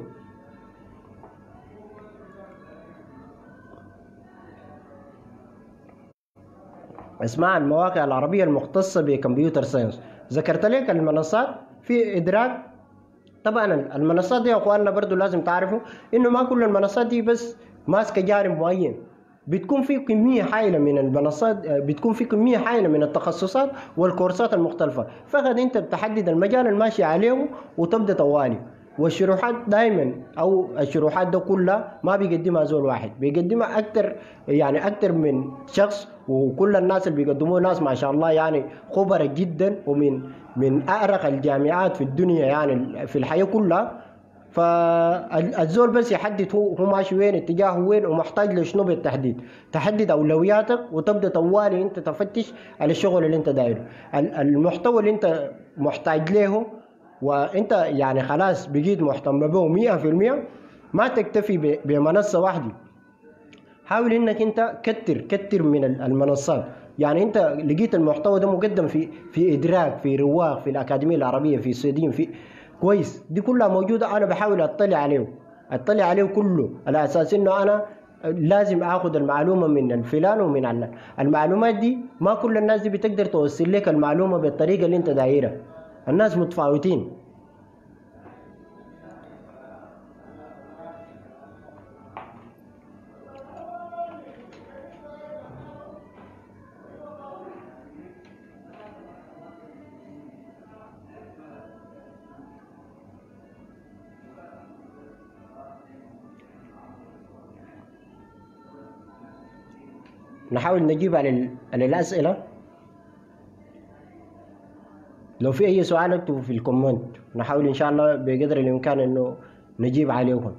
اسمها المواقع العربية المختصة بكمبيوتر ساينس ذكرت لك المنصات في إدراك طبعا المنصات دي يا اخواننا برضو لازم تعرفوا انه ما كل المنصات دي بس ماسكه جانب معين بتكون في كمية حائلة من المنصات بتكون في كمية حائلة من التخصصات والكورسات المختلفة فقط انت بتحدد المجال الماشي عليه وتبدا طوالي والشروحات دائما او الشروحات ده كلها ما بيقدمها زول واحد بيقدمها اكثر يعني اكثر من شخص وكل الناس اللي بيقدموه ناس ما شاء الله يعني خبراء جدا ومن من اعرق الجامعات في الدنيا يعني في الحياه كلها فالزول بس يحدد هو هو ماشي وين اتجاهه وين ومحتاج لشنو بالتحديد تحدد اولوياتك وتبدا طوالي انت تفتش على الشغل اللي انت دايره ال- المحتوى اللي انت محتاج له وانت يعني خلاص بقيت مهتم به 100% ما تكتفي ب- بمنصه واحده حاول انك انت كتر كتر من ال- المنصات يعني انت لقيت المحتوى ده مقدم في في ادراك في رواق في الاكاديميه العربيه في سيدين في كويس دي كلها موجوده انا بحاول اطلع عليه اطلع عليه كله على اساس انه انا لازم اخذ المعلومه من الفلان ومن علان المعلومات دي ما كل الناس دي بتقدر توصل لك المعلومه بالطريقه اللي انت دايرها الناس متفاوتين نحاول نجيب على ال- على الأسئلة لو في أي سؤال اكتبوا في الكومنت نحاول إن شاء الله بقدر الإمكان إنه نجيب عليهم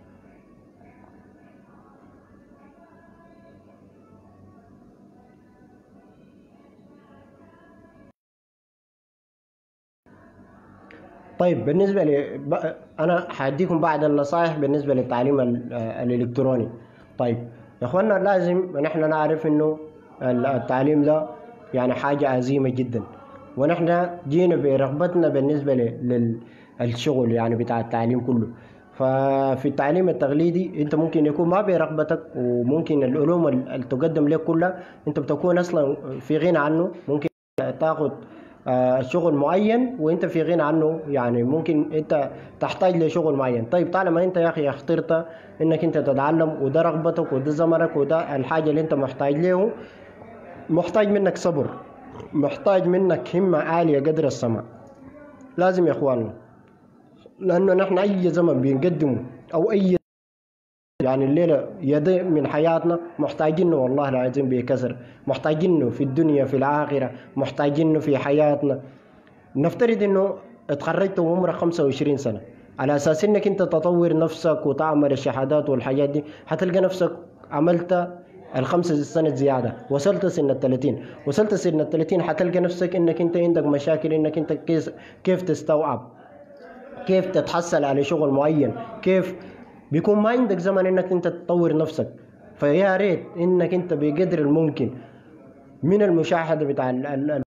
طيب بالنسبة لي ب- أنا حاديكم بعض النصائح بالنسبة للتعليم ال- الإلكتروني طيب يا إخوانا لازم نحن نعرف إنه ال- التعليم ده يعني حاجة عظيمة جدا ونحن جينا برغبتنا بالنسبة ل- للشغل يعني بتاع التعليم كله ففي التعليم التقليدي انت ممكن يكون ما برغبتك وممكن العلوم اللي تقدم لك كلها انت بتكون اصلا في غنى عنه ممكن تاخذ آه، شغل معين وانت في غنى عنه يعني ممكن انت تحتاج لشغل معين طيب طالما انت يا اخي اخترت انك انت تتعلم وده رغبتك وده زمنك وده الحاجه اللي انت محتاج له محتاج منك صبر محتاج منك همه عاليه قدر السماء لازم يا اخواننا لانه نحن اي زمن بنقدمه او اي يعني الليلة يد من حياتنا محتاجينه والله العظيم بكسر محتاجينه في الدنيا في الآخرة محتاجينه في حياتنا نفترض انه اتخرجت وعمرك 25 سنة على اساس انك انت تطور نفسك وتعمل الشهادات والحاجات دي حتلقى نفسك عملت الخمس سنة زيادة وصلت سن ال 30 وصلت سن ال 30 حتلقى نفسك انك انت عندك مشاكل انك انت كيف كيف تستوعب كيف تتحصل على شغل معين كيف بيكون ما عندك زمن انك انت تطور نفسك فيا ريت انك انت بقدر الممكن من المشاهدة بتاع ال ال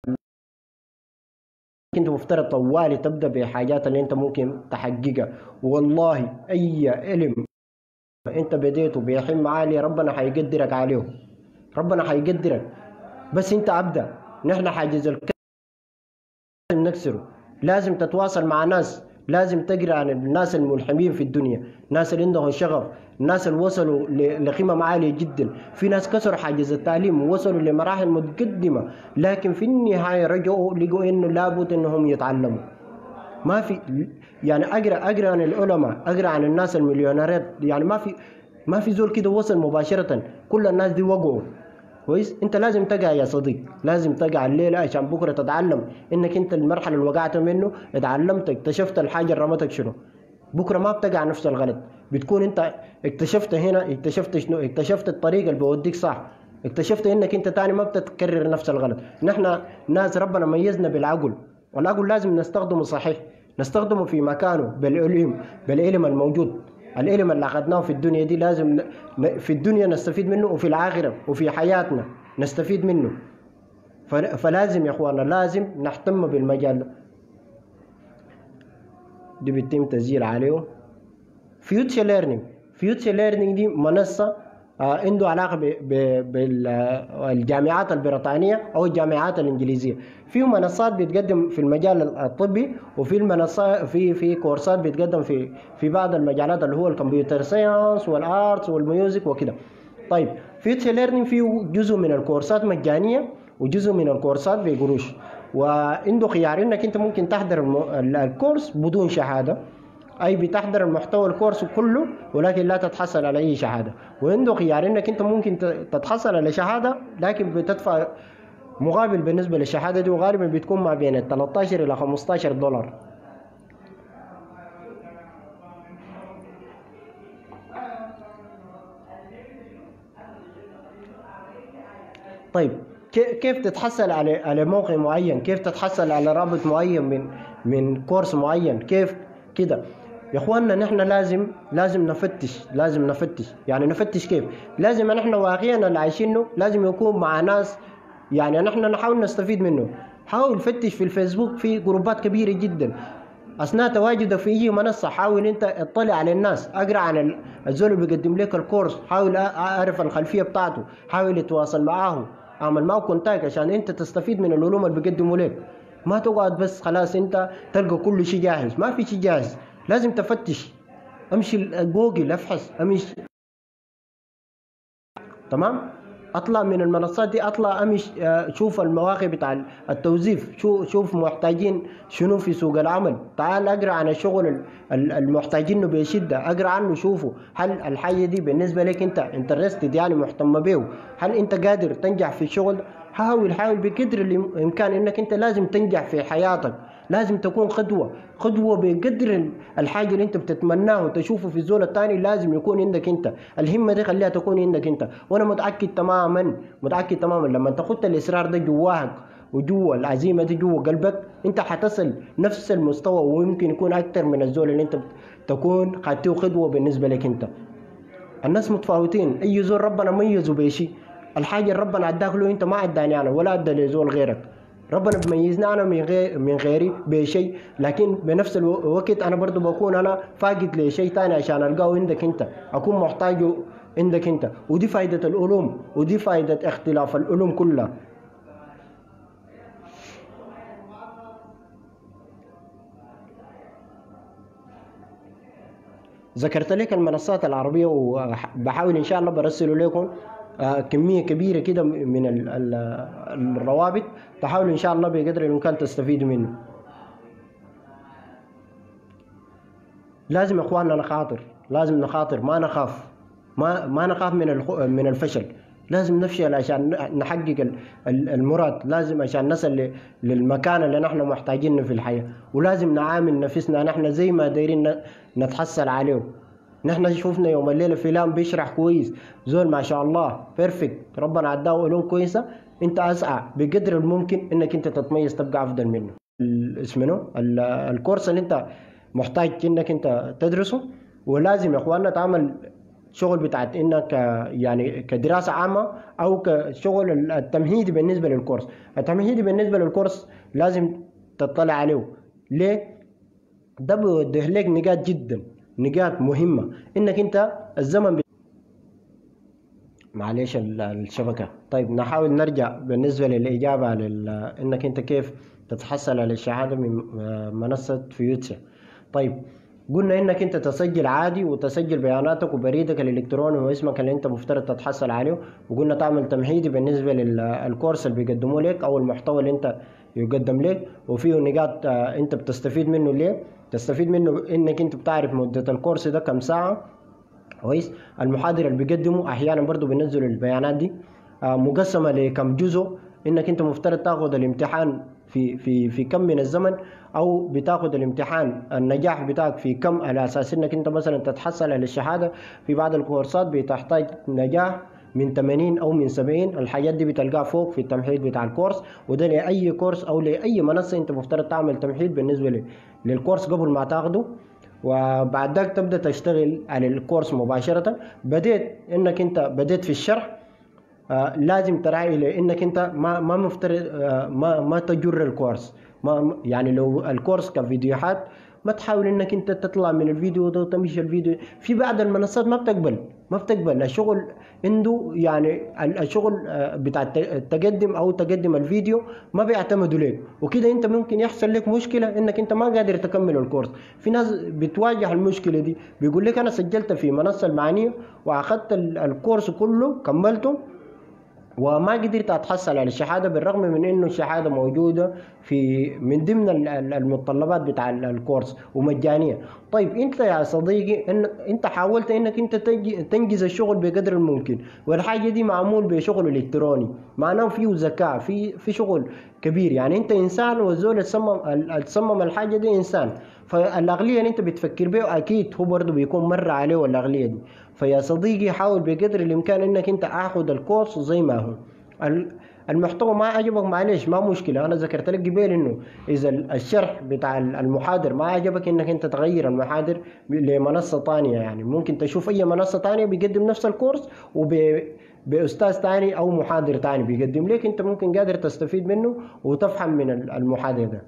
انت مفترض طوالي تبدا بحاجات اللي انت ممكن تحققها والله اي علم انت بديته بحلم عالي ربنا حيقدرك عليه ربنا حيقدرك بس انت ابدا نحن حاجز الكلام نكسره لازم تتواصل مع ناس لازم تقرا عن الناس الملحمين في الدنيا الناس اللي عندهم شغف الناس اللي وصلوا لقمم عاليه جدا في ناس كسروا حاجز التعليم ووصلوا لمراحل متقدمه لكن في النهايه رجعوا لقوا انه لابد انهم يتعلموا ما في يعني اقرا اقرا عن العلماء اقرا عن الناس المليونيرات يعني ما في ما في زول كده وصل مباشره كل الناس دي وقعوا كويس انت لازم تقع يا صديق لازم تقع الليله عشان بكره تتعلم انك انت المرحله اللي وقعت منه اتعلمت اكتشفت الحاجه اللي رمتك شنو بكره ما بتقع نفس الغلط بتكون انت اكتشفت هنا اكتشفت شنو اكتشفت الطريقه اللي بيوديك صح اكتشفت انك انت تاني ما بتتكرر نفس الغلط نحن ناس ربنا ميزنا بالعقل والعقل لازم نستخدمه صحيح نستخدمه في مكانه بالعلم بالعلم الموجود العلم اللي اخذناه في الدنيا دي لازم في الدنيا نستفيد منه وفي الاخره وفي حياتنا نستفيد منه فلازم يا اخوانا لازم نهتم بالمجال ده دي بيتم تسجيل عليه فيوتشر ليرنينج فيوتشر ليرنينج دي منصه آه عنده علاقه بالجامعات البريطانيه او الجامعات الانجليزيه في منصات بتقدم في المجال الطبي وفي المنصات في في كورسات بتقدم في في بعض المجالات اللي هو الكمبيوتر ساينس والارتس والميوزك وكده طيب فيوتشر ليرنينج فيه جزء من الكورسات مجانيه وجزء من الكورسات بقروش وعنده خيار انك انت ممكن تحضر الكورس بدون شهاده اي بتحضر المحتوى الكورس كله ولكن لا تتحصل على اي شهاده وعنده خيار انك انت ممكن تتحصل على شهاده لكن بتدفع مقابل بالنسبه للشهاده دي وغالبا بتكون ما بين 13 الى 15 دولار طيب كيف تتحصل على على موقع معين كيف تتحصل على رابط معين من من كورس معين كيف كده يا اخواننا نحن لازم لازم نفتش لازم نفتش يعني نفتش كيف لازم نحن واقعنا اللي عايشينه لازم يكون مع ناس يعني نحن نحاول نستفيد منه حاول فتش في الفيسبوك في جروبات كبيرة جدا اثناء تواجدك في اي منصه حاول انت اطلع على الناس اقرا عن الزول اللي بيقدم لك الكورس حاول اعرف الخلفيه بتاعته حاول اتواصل معاه اعمل معه كونتاكت عشان انت تستفيد من العلوم اللي بيقدموا لك ما تقعد بس خلاص انت تلقى كل شيء جاهز ما في شيء جاهز لازم تفتش امشي جوجل افحص امشي تمام اطلع من المنصات دي اطلع امش شوف المواقع بتاع التوظيف شوف شوف محتاجين شنو في سوق العمل تعال اقرا عن الشغل المحتاجينه بشده اقرا عنه شوفه هل الحاجه دي بالنسبه لك انت انترستد يعني مهتم به هل انت قادر تنجح في الشغل حاول حاول بقدر الامكان انك انت لازم تنجح في حياتك لازم تكون قدوه قدوه بقدر الحاجه اللي انت بتتمناه وتشوفه في الزول الثاني لازم يكون عندك انت الهمه دي خليها تكون عندك انت وانا متاكد تماما متاكد تماما لما تاخد الاصرار ده جواك وجوا العزيمه دي جوا قلبك انت حتصل نفس المستوى ويمكن يكون اكثر من الزول اللي انت تكون خدته قدوه بالنسبه لك انت الناس متفاوتين اي زول ربنا ميزه بشيء الحاجه اللي ربنا اداك له انت ما اداني انا ولا ادى لزول غيرك ربنا بيميزنا انا من غير من غيري بشيء لكن بنفس الوقت انا برضو بكون انا فاقد لشيء ثاني عشان القاه عندك انت اكون محتاجه عندك انت ودي فائده العلوم ودي فائده اختلاف العلوم كلها ذكرت لك المنصات العربيه وبحاول ان شاء الله برسله لكم كمية كبيرة كده من الروابط تحاولوا إن شاء الله بقدر الإمكان تستفيدوا منه لازم يا إخواننا نخاطر لازم نخاطر ما نخاف ما ما نخاف من الخ... من الفشل لازم نفشل عشان نحقق المراد لازم عشان نصل للمكان اللي نحن محتاجينه في الحياة ولازم نعامل نفسنا نحن زي ما دايرين نتحصل عليه نحن شفنا يوم الليلة فيلم بيشرح كويس زول ما شاء الله بيرفكت ربنا عداه علوم كويسة انت اسعى بقدر الممكن انك انت تتميز تبقى افضل منه اسمه الكورس اللي انت محتاج انك انت تدرسه ولازم يا اخواننا تعمل شغل بتاعت انك يعني كدراسه عامه او كشغل التمهيدي بالنسبه للكورس التمهيدي بالنسبه للكورس لازم تطلع عليه ليه ده بيوضح لك نقاط جدا نقاط مهمه انك انت الزمن بي... معلش الشبكه طيب نحاول نرجع بالنسبه للاجابه لل... انك انت كيف تتحصل على الشهاده من منصه فيوتشا طيب قلنا انك انت تسجل عادي وتسجل بياناتك وبريدك الالكتروني واسمك اللي انت مفترض تتحصل عليه وقلنا تعمل تمهيدي بالنسبه للكورس اللي بيقدموه لك او المحتوى اللي انت يقدم لك وفيه نقاط انت بتستفيد منه ليه تستفيد منه انك انت بتعرف مده الكورس ده كم ساعه كويس المحاضر اللي بيقدمه احيانا برضه بينزلوا البيانات دي مقسمه لكم جزء انك انت مفترض تاخذ الامتحان في في في كم من الزمن او بتاخذ الامتحان النجاح بتاعك في كم على اساس انك انت مثلا تتحصل على الشهاده في بعض الكورسات بتحتاج نجاح من 80 او من 70 الحاجات دي بتلقاها فوق في التمهيد بتاع الكورس وده لاي كورس او لاي منصه انت مفترض تعمل تمهيد بالنسبه للكورس قبل ما تاخده وبعد ذاك تبدا تشتغل على الكورس مباشره بديت انك انت بديت في الشرح آه لازم تراعي لانك انت ما ما مفترض آه ما ما تجر الكورس ما يعني لو الكورس كفيديوهات ما تحاول انك انت تطلع من الفيديو ده وتمشي الفيديو في بعض المنصات ما بتقبل ما بتقبل الشغل عنده يعني الشغل بتاع التقدم او تقدم الفيديو ما بيعتمدوا لك وكده انت ممكن يحصل لك مشكله انك انت ما قادر تكمل الكورس في ناس بتواجه المشكله دي بيقول لك انا سجلت في منصه المعنيه واخذت الكورس كله كملته وما قدرت اتحصل على الشهاده بالرغم من انه الشهاده موجوده في من ضمن المتطلبات بتاع الكورس ومجانيه طيب انت يا صديقي إن انت حاولت انك انت تنجز الشغل بقدر الممكن والحاجه دي معمول بشغل الكتروني معناه فيه ذكاء في في شغل كبير يعني انت انسان والزول اللي صمم اللي صمم الحاجه دي انسان فالاغليه اللي انت بتفكر بيه اكيد هو برضه بيكون مر عليه الاغليه دي فيا صديقي حاول بقدر الامكان انك انت اخذ الكورس زي ما هو المحتوى ما عجبك معلش ما مشكلة أنا ذكرت لك قبل إنه إذا الشرح بتاع المحاضر ما عجبك إنك أنت تغير المحاضر لمنصة ثانية يعني ممكن تشوف أي منصة ثانية بيقدم نفس الكورس وب بأستاذ ثاني أو محاضر ثاني بيقدم لك أنت ممكن قادر تستفيد منه وتفهم من المحاضر ده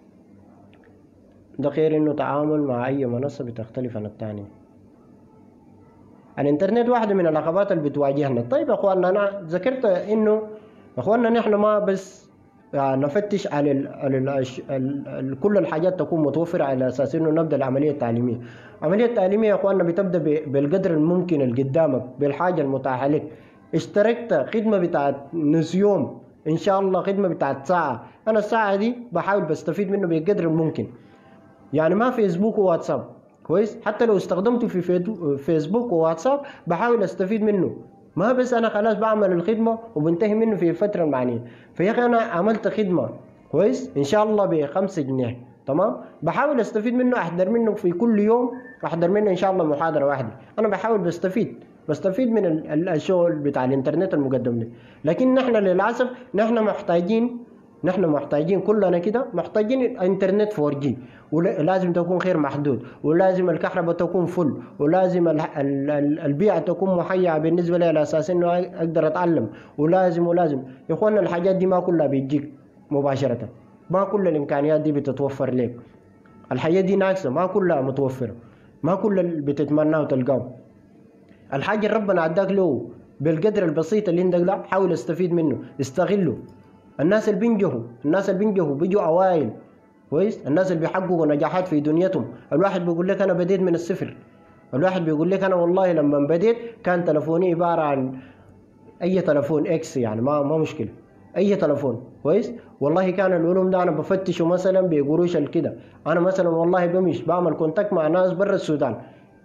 ده غير إنه تعامل مع أي منصة بتختلف عن الثانية الانترنت واحدة من العقبات اللي بتواجهنا طيب يا اخواننا انا ذكرت انه اخواننا نحن ما بس يعني نفتش على ال على ال ال ال كل الحاجات تكون متوفرة على اساس انه نبدا العملية التعليمية العملية التعليمية يا اخواننا بتبدا بالقدر الممكن اللي قدامك بالحاجة المتاحة لك اشتركت خدمة بتاعت نص يوم ان شاء الله خدمة بتاعت ساعة انا الساعة دي بحاول بستفيد منه بقدر الممكن يعني ما فيسبوك وواتساب كويس حتى لو استخدمته في فيسبوك وواتساب بحاول استفيد منه ما بس انا خلاص بعمل الخدمه وبنتهي منه في الفتره المعنيه فيا اخي انا عملت خدمه كويس ان شاء الله بخمسة جنيه تمام بحاول استفيد منه احضر منه في كل يوم احضر منه ان شاء الله محاضره واحده انا بحاول بستفيد بستفيد من الشغل بتاع الانترنت المقدم لي لكن نحن للاسف نحن محتاجين نحن محتاجين كلنا كده محتاجين انترنت 4 جي ولازم تكون غير محدود ولازم الكهرباء تكون فل ولازم البيئة تكون مهيئة بالنسبة لي على أساس إنه أقدر أتعلم ولازم ولازم يا إخوانا الحاجات دي ما كلها بتجيك مباشرة ما كل الإمكانيات دي بتتوفر لك الحياة دي ناقصة ما كلها متوفرة ما كل اللي بتتمناه وتلقاه الحاجة اللي ربنا عداك له بالقدر البسيط اللي عندك ده حاول استفيد منه استغله الناس اللي بينجحوا الناس اللي بينجحوا بيجوا اوائل كويس الناس اللي بيحققوا نجاحات في دنيتهم الواحد بيقول لك انا بديت من الصفر الواحد بيقول لك انا والله لما بديت كان تلفوني عباره عن اي تلفون اكس يعني ما ما مشكله اي تلفون كويس والله كان العلوم ده انا بفتشه مثلا بقروش الكده انا مثلا والله بمش بعمل كونتاكت مع ناس برا السودان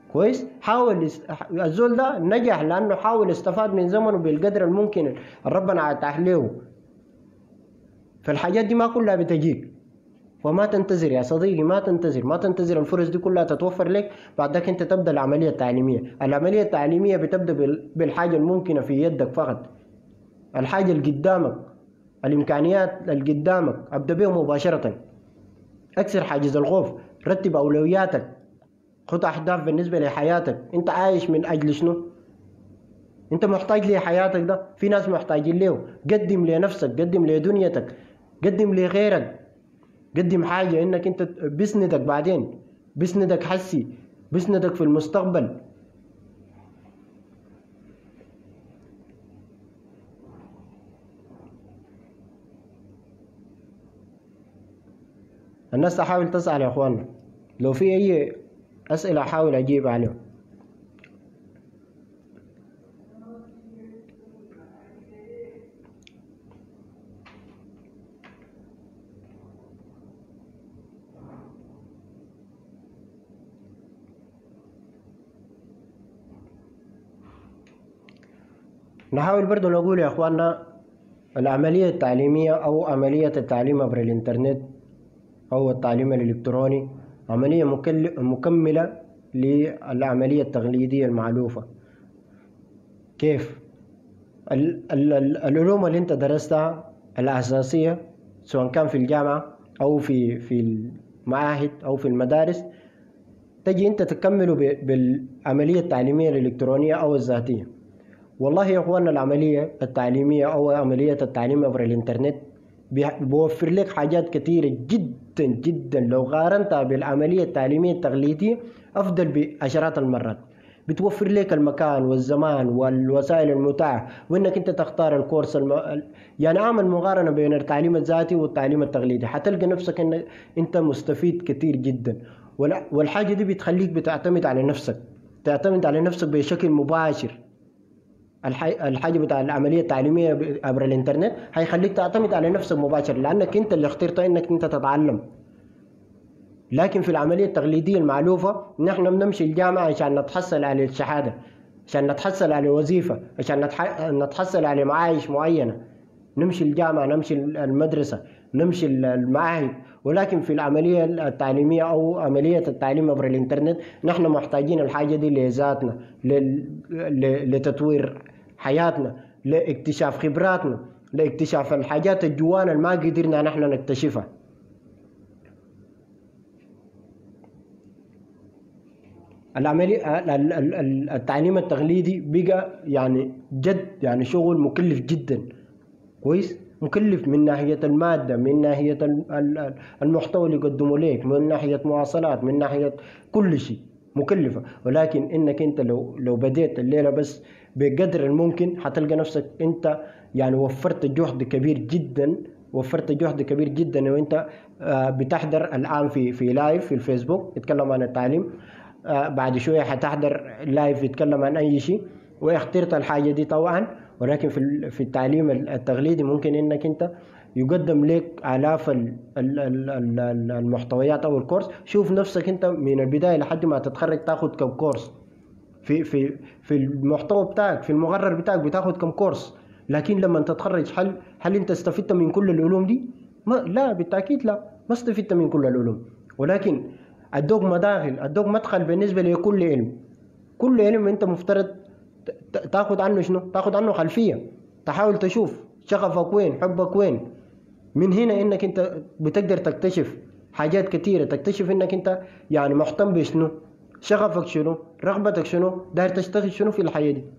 كويس حاول است... الزول ده نجح لانه حاول استفاد من زمنه بالقدر الممكن اللي ربنا اتاح له فالحاجات دي ما كلها بتجيك فما تنتظر يا صديقي ما تنتظر ما تنتظر الفرص دي كلها تتوفر لك بعدك انت تبدا العمليه التعليميه العمليه التعليميه بتبدا بال- بالحاجه الممكنه في يدك فقط الحاجه اللي قدامك الامكانيات اللي قدامك ابدا بها مباشره اكسر حاجز الخوف رتب اولوياتك خد اهداف بالنسبه لحياتك انت عايش من اجل شنو انت محتاج لحياتك ده في ناس محتاجين له قدم لنفسك قدم لدنيتك قدم لغيرك قدم حاجه انك انت بيسندك بعدين بيسندك حسي بيسندك في المستقبل الناس تحاول تسأل يا اخوانا لو في اي اسئله احاول اجيب عليهم نحاول برضو نقول يا اخواننا العملية التعليمية أو عملية التعليم عبر الإنترنت أو التعليم الإلكتروني عملية مكل- مكملة للعملية التقليدية المعلوفة كيف؟ ال- ال- ال- العلوم اللي أنت درستها الأساسية سواء كان في الجامعة أو في في المعاهد أو في المدارس تجي أنت تكمله ب- بالعملية التعليمية الإلكترونية أو الذاتية والله يا اخواننا العمليه التعليميه او عمليه التعليم عبر الانترنت بي- بيوفر لك حاجات كثيره جدا جدا لو قارنتها بالعمليه التعليميه التقليديه افضل بعشرات المرات بتوفر لك المكان والزمان والوسائل المتاحه وانك انت تختار الكورس الم... يعني اعمل مقارنه بين التعليم الذاتي والتعليم التقليدي حتلقى نفسك ان انت مستفيد كثير جدا ولا- والحاجه دي بتخليك بتعتمد على نفسك تعتمد على نفسك بشكل مباشر الح- الحاجه بتاع العمليه التعليميه ب- عبر الانترنت هيخليك تعتمد على نفسك مباشر لانك انت اللي اخترت انك انت تتعلم لكن في العمليه التقليديه المعلوفه نحن بنمشي الجامعه عشان نتحصل على الشهاده عشان نتحصل على وظيفه عشان نتح... نتحصل على معايش معينه نمشي الجامعه نمشي المدرسه نمشي المعاهد ولكن في العمليه التعليميه او عمليه التعليم عبر الانترنت نحن محتاجين الحاجه دي لذاتنا لل... ل... لتطوير حياتنا لاكتشاف خبراتنا لاكتشاف الحاجات الجوانا اللي ما قدرنا نحن نكتشفها العملية ال- ال- ال- التعليم التقليدي بقى يعني جد يعني شغل مكلف جدا كويس مكلف من ناحية المادة من ناحية ال- ال- المحتوى اللي يقدمه لك من ناحية مواصلات من ناحية كل شيء مكلفة ولكن انك انت لو لو بديت الليلة بس بقدر الممكن حتلقى نفسك انت يعني وفرت جهد كبير جدا وفرت جهد كبير جدا وانت آه، بتحضر الان في في لايف في الفيسبوك يتكلم عن التعليم آه، بعد شوية حتحضر لايف يتكلم عن أي شيء واخترت الحاجة دي طبعا ولكن في ال- في التعليم التقليدي ممكن إنك أنت يقدم لك آلاف ال- ال- ال- ال- ال- المحتويات أو الكورس شوف نفسك أنت من البداية لحد ما تتخرج تاخد كم كورس في في في المحتوى بتاعك في المقرر بتاعك بتاخد كم كورس لكن لما تتخرج هل هل انت استفدت من كل العلوم دي؟ ما لا بالتاكيد لا ما استفدت من كل العلوم ولكن ادوك مداخل ادوك مدخل بالنسبه لكل علم كل علم انت مفترض ت- ت- تاخد عنه شنو؟ تاخد عنه خلفيه تحاول تشوف شغفك وين حبك وين من هنا انك انت بتقدر تكتشف حاجات كثيره تكتشف انك انت يعني مهتم بشنو شغفك شنو رغبتك شنو داير تشتغل شنو في الحياه دي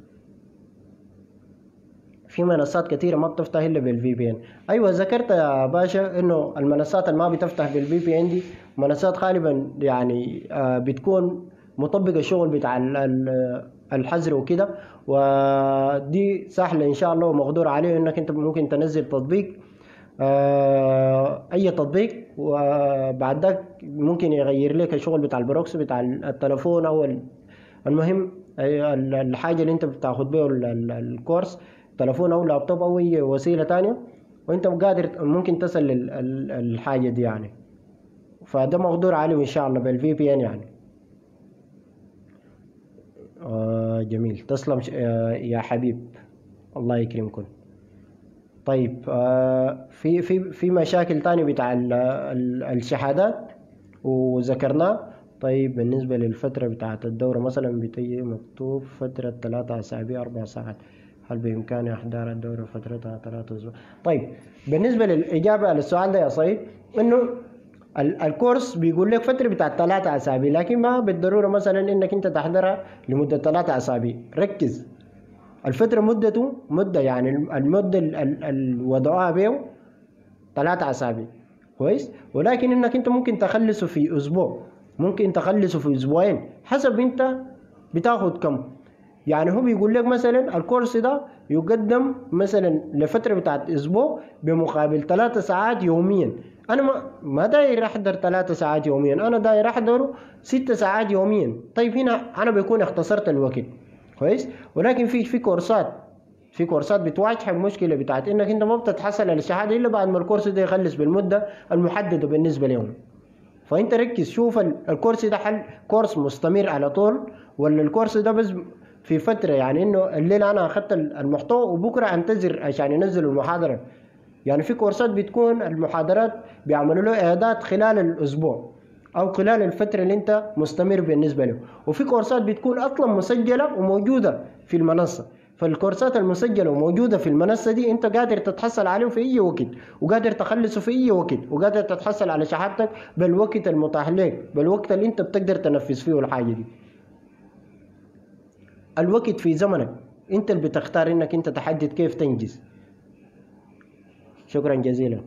في منصات كثيره ما بتفتح الا بالفي بي ان ايوه ذكرت يا باشا انه المنصات اللي ما بتفتح بالفي بي ان دي منصات غالبا يعني آه، بتكون مطبقه الشغل بتاع ال- ال- الحظر وكده ودي سهله ان شاء الله ومقدور عليه انك انت ممكن تنزل تطبيق آه، اي تطبيق وبعد ذاك ممكن يغير لك الشغل بتاع البروكس بتاع التلفون او ال- المهم أي ال- الحاجه اللي انت بتاخد بيه ال- ال- الكورس تلفون او لابتوب او اي وسيله تانية وانت قادر ممكن تصل لل- ال- الحاجه دي يعني فده مقدور عليه ان شاء الله بالفي بي ان يعني آه جميل تسلم ش- آه يا حبيب الله يكرمكم طيب آه في في في مشاكل تاني بتاع ال- ال- الشهادات وذكرناه طيب بالنسبة للفترة بتاعة الدورة مثلا بتجي مكتوب فترة ثلاثة أسابيع أربع ساعات هل بإمكاني أحضر الدورة فترتها ثلاثة أسبوع طيب بالنسبة للإجابة على السؤال ده يا صيد إنه ال- الكورس بيقول لك فترة بتاعت ثلاثة أسابيع لكن ما بالضرورة مثلا إنك أنت تحضرها لمدة ثلاثة أسابيع ركز الفترة مدته مدة يعني المدة ال- ال- ال- وضعوها بيه ثلاثة أسابيع كويس ولكن إنك أنت ممكن تخلصه في أسبوع ممكن تخلصه في أسبوعين حسب أنت بتاخد كم يعني هو بيقول لك مثلا الكورس ده يقدم مثلا لفترة بتاعت أسبوع بمقابل ثلاثة ساعات يوميا أنا ما ما داير أحضر ثلاثة ساعات يوميا أنا داير أحضره ستة ساعات يوميا طيب هنا أنا بيكون اختصرت الوقت كويس ولكن في في كورسات في كورسات بتواجهك مشكله بتاعت انك انت ما بتتحصل على الشهاده الا بعد ما الكورس ده يخلص بالمده المحدده بالنسبه لهم فانت ركز شوف ال- الكورس ده حل كورس مستمر على طول ولا الكورس ده بس في فتره يعني انه الليله انا اخذت ال- المحتوى وبكره انتظر عشان ينزلوا المحاضره يعني في كورسات بتكون المحاضرات بيعملوا له اعداد خلال الاسبوع او خلال الفتره اللي انت مستمر بالنسبه له وفي كورسات بتكون اصلا مسجله وموجوده في المنصه فالكورسات المسجله وموجوده في المنصه دي انت قادر تتحصل عليه في اي وقت وقادر تخلصه في اي وقت وقادر تتحصل على شهادتك بالوقت المتاح لك بالوقت اللي انت بتقدر تنفذ فيه الحاجه دي الوقت في زمنك انت اللي بتختار انك انت تحدد كيف تنجز شكرا جزيلا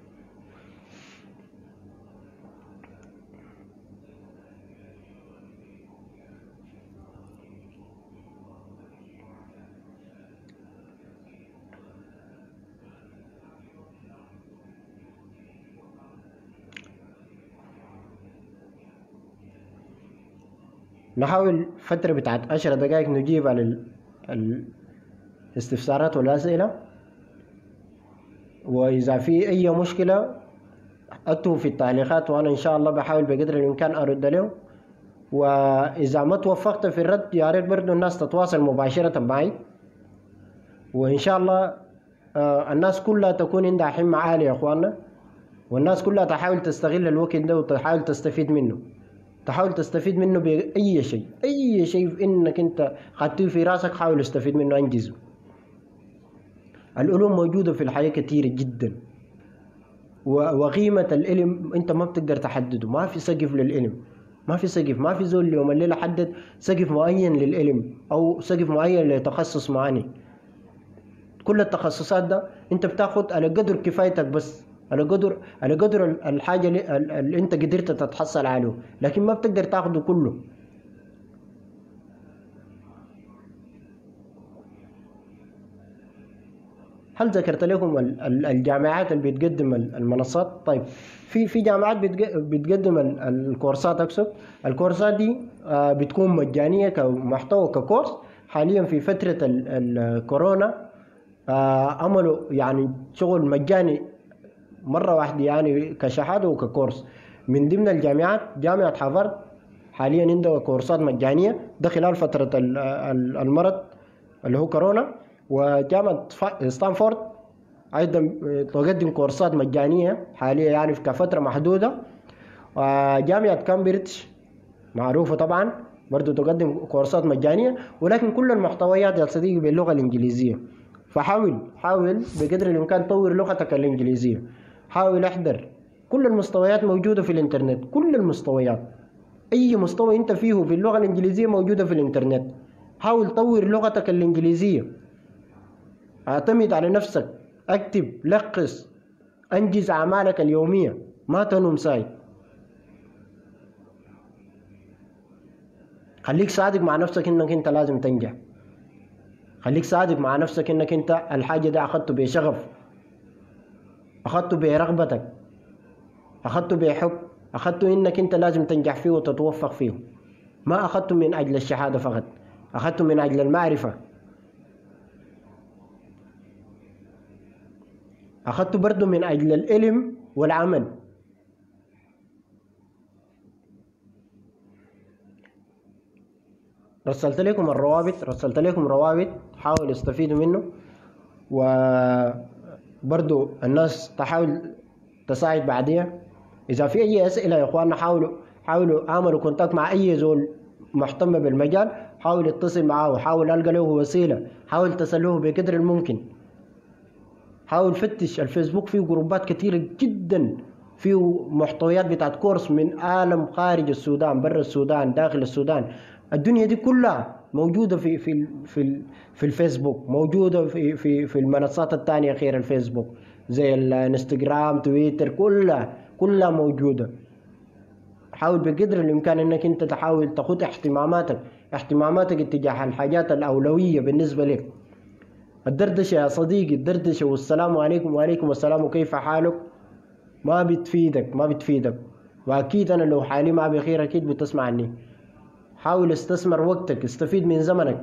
نحاول فترة بتاعت عشر دقائق نجيب على ال- الاستفسارات والأسئلة وإذا في أي مشكلة اكتبوا في التعليقات وأنا إن شاء الله بحاول بقدر الإمكان أرد له وإذا ما توفقت في الرد يا ريت برضه الناس تتواصل مباشرة معي وإن شاء الله آه، الناس كلها تكون عندها حمة عالية يا إخواننا والناس كلها تحاول تستغل الوقت ده وتحاول تستفيد منه تحاول تستفيد منه بأي شيء أي شيء إنك أنت خدته في راسك حاول تستفيد منه أنجزه العلوم موجودة في الحياة كثيرة جدا و- وقيمة العلم أنت ما بتقدر تحدده ما في سقف للعلم ما في سقف ما في زول اليوم الليلة حدد سقف معين للعلم أو سقف معين لتخصص معين كل التخصصات ده انت بتاخد على قدر كفايتك بس على قدر على قدر ال- الحاجه اللي, اللي انت قدرت تتحصل عليه لكن ما بتقدر تاخده كله هل ذكرت لكم ال- ال- الجامعات اللي بتقدم ال- المنصات طيب في في جامعات بتق- بتقدم ال- الكورسات اقصد الكورسات دي آه، بتكون مجانيه كمحتوى ككورس حاليا في فتره ال- الكورونا آه، عملوا يعني شغل مجاني مرة واحدة يعني كشهادة وككورس من ضمن الجامعات جامعة هارفارد حاليا عندها كورسات مجانية ده خلال فترة ال- ال- المرض اللي هو كورونا وجامعة فا- ستانفورد أيضا تقدم كورسات مجانية حاليا يعني في كفترة محدودة وجامعة كامبريدج معروفة طبعا برضو تقدم كورسات مجانية ولكن كل المحتويات يا صديقي باللغة الإنجليزية فحاول حاول بقدر الإمكان طور لغتك الإنجليزية حاول احضر كل المستويات موجودة في الإنترنت كل المستويات أي مستوى أنت فيه باللغة الإنجليزية موجودة في الإنترنت حاول طور لغتك الإنجليزية اعتمد على نفسك اكتب لخص انجز اعمالك اليوميه ما تنم ساي خليك صادق مع نفسك انك انت لازم تنجح خليك صادق مع نفسك انك انت الحاجه دي اخذته بشغف اخذته برغبتك اخذته بحب اخذته انك انت لازم تنجح فيه وتتوفق فيه ما اخذته من اجل الشهاده فقط اخذته من اجل المعرفه أخذته برضه من أجل العلم والعمل رسلت لكم الروابط رسلت لكم روابط حاولوا يستفيدوا منه وبرضو الناس تحاول تساعد بعديها اذا في اي اسئله يا اخواننا حاولوا حاولوا اعملوا كونتاكت مع اي زول مهتم بالمجال حاول اتصل معاه حاول القى له وسيله حاول تسلوه بقدر الممكن حاول فتش الفيسبوك فيه جروبات كثيره جدا فيه محتويات بتاعت كورس من عالم خارج السودان برا السودان داخل السودان الدنيا دي كلها موجوده في في في في الفيسبوك موجوده في في في المنصات الثانيه غير الفيسبوك زي الانستغرام تويتر كلها كلها موجوده حاول بقدر الامكان انك انت تحاول تاخذ اهتماماتك اهتماماتك اتجاه الحاجات الاولويه بالنسبه لك الدردشه يا صديقي الدردشه والسلام عليكم وعليكم السلام وكيف حالك ما بتفيدك ما بتفيدك واكيد انا لو حالي ما بخير اكيد بتسمعني حاول استثمر وقتك استفيد من زمنك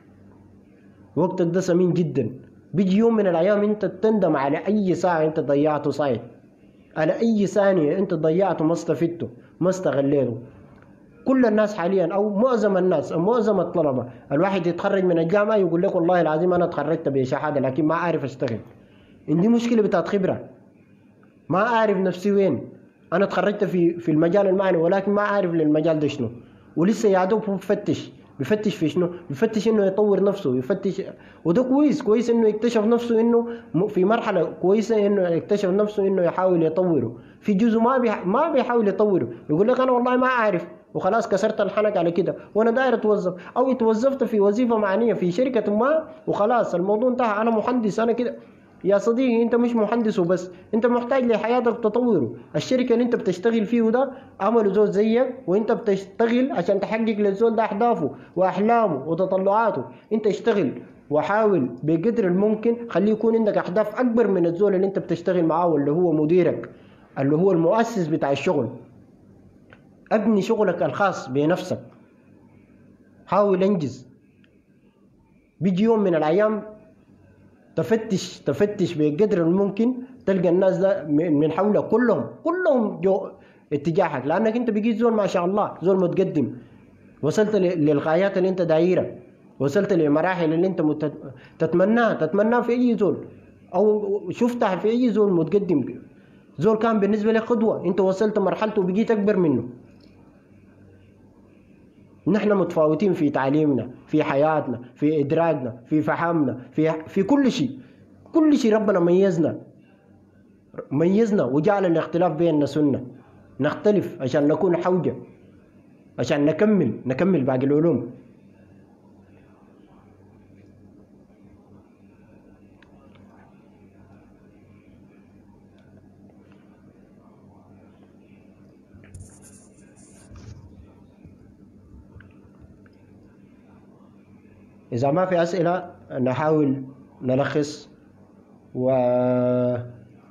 وقتك ده ثمين جدا بيجي يوم من الايام انت تندم على اي ساعه انت ضيعته صايد على اي ثانيه انت ضيعته ما استفدته ما استغليته كل الناس حاليا او معظم الناس او معظم الطلبه الواحد يتخرج من الجامعه يقول لك والله العظيم انا تخرجت بشهاده لكن ما عارف اشتغل عندي مشكله بتاعت خبره ما اعرف نفسي وين انا تخرجت في في المجال المعني ولكن ما عارف للمجال ده شنو ولسه يا دوب بفتش بفتش في شنو بفتش انه يطور نفسه يفتش وده كويس كويس انه يكتشف نفسه انه في مرحله كويسه انه يكتشف نفسه انه يحاول يطوره في جزء ما بيح... ما بيحاول يطوره يقول لك انا والله ما اعرف وخلاص كسرت الحنك على كده وانا داير اتوظف او اتوظفت في وظيفه معنيه في شركه ما وخلاص الموضوع انتهى انا مهندس انا كده يا صديقي انت مش مهندس وبس انت محتاج لحياتك تطوره الشركه اللي انت بتشتغل فيه ده عملوا زول زيك وانت بتشتغل عشان تحقق للزول ده اهدافه واحلامه وتطلعاته انت اشتغل وحاول بقدر الممكن خليه يكون عندك اهداف اكبر من الزول اللي انت بتشتغل معاه واللي هو مديرك اللي هو المؤسس بتاع الشغل ابني شغلك الخاص بنفسك حاول انجز بيجي يوم من الايام تفتش تفتش بقدر الممكن تلقى الناس ده من حولك كلهم كلهم جو اتجاهك لانك انت بقيت زول ما شاء الله زول متقدم وصلت للغايات اللي انت دايرها وصلت لمراحل اللي انت مت... تتمناها تتمناها في اي زول او شفتها في اي زول متقدم زول كان بالنسبه لك قدوه انت وصلت مرحلته وبقيت اكبر منه نحن متفاوتين في تعليمنا في حياتنا في إدراكنا في فهمنا في في كل شيء كل شيء ربنا ميزنا ميزنا وجعل الاختلاف بيننا سنة نختلف عشان نكون حوجة عشان نكمل نكمل باقي العلوم إذا ما في أسئلة نحاول نلخص والناس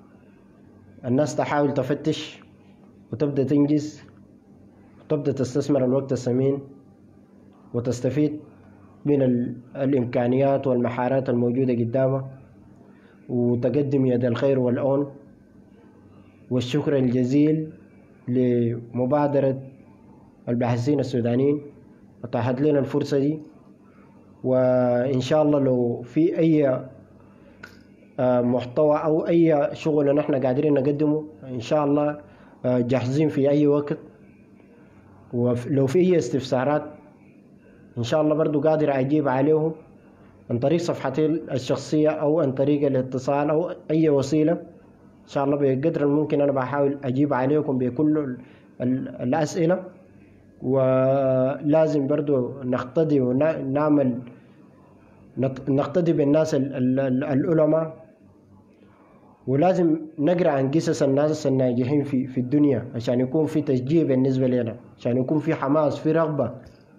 تحاول تفتش وتبدأ تنجز وتبدأ تستثمر الوقت الثمين وتستفيد من الإمكانيات والمهارات الموجودة قدامها وتقدم يد الخير والعون والشكر الجزيل لمبادرة الباحثين السودانيين أتاحت لنا الفرصة دي وإن شاء الله لو في أي آه، محتوى أو أي شغل نحن قادرين نقدمه إن شاء الله آه، جاهزين في أي وقت ولو في أي استفسارات إن شاء الله برضو قادر أجيب عليهم عن طريق صفحتي الشخصية أو عن طريق الاتصال أو أي وسيلة إن شاء الله بقدر الممكن أنا بحاول أجيب عليكم بكل الأسئلة ولازم برضو نقتدي ونعمل نقتدي بالناس العلماء ولازم نقرا عن قصص الناس الناجحين في في الدنيا عشان يكون في تشجيع بالنسبه لنا عشان يكون في حماس في رغبه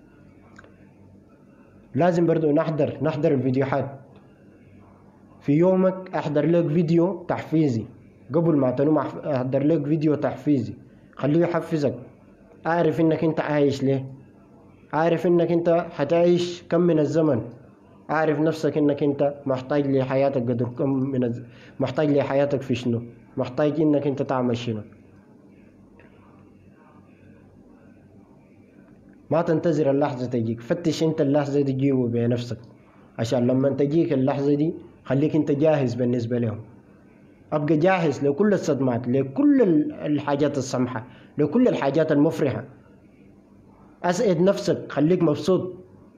لازم برضو نحضر نحضر الفيديوهات في يومك احضر لك فيديو تحفيزي قبل ما تنوم احضر لك فيديو تحفيزي خليه يحفزك عارف انك انت عايش ليه عارف انك انت حتعيش كم من الزمن عارف نفسك انك انت محتاج لحياتك قدر كم من الز... محتاج لحياتك في شنو محتاج انك انت تعمل شنو ما تنتظر اللحظة تجيك فتش انت اللحظة دي تجيبه بنفسك عشان لما تجيك اللحظة دي خليك انت جاهز بالنسبة لهم ابقى جاهز لكل الصدمات لكل الحاجات السمحة لكل الحاجات المفرحة اسعد نفسك خليك مبسوط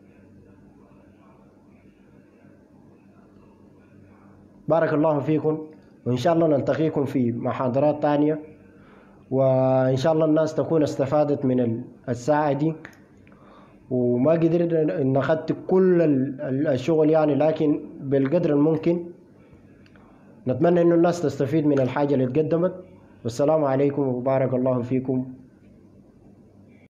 بارك الله فيكم وإن شاء الله نلتقيكم في محاضرات ثانية وإن شاء الله الناس تكون استفادت من الساعة دي وما قدرنا إن أخذت كل الشغل يعني لكن بالقدر الممكن نتمنى إنه الناس تستفيد من الحاجة اللي اتقدمت والسلام عليكم وبارك الله فيكم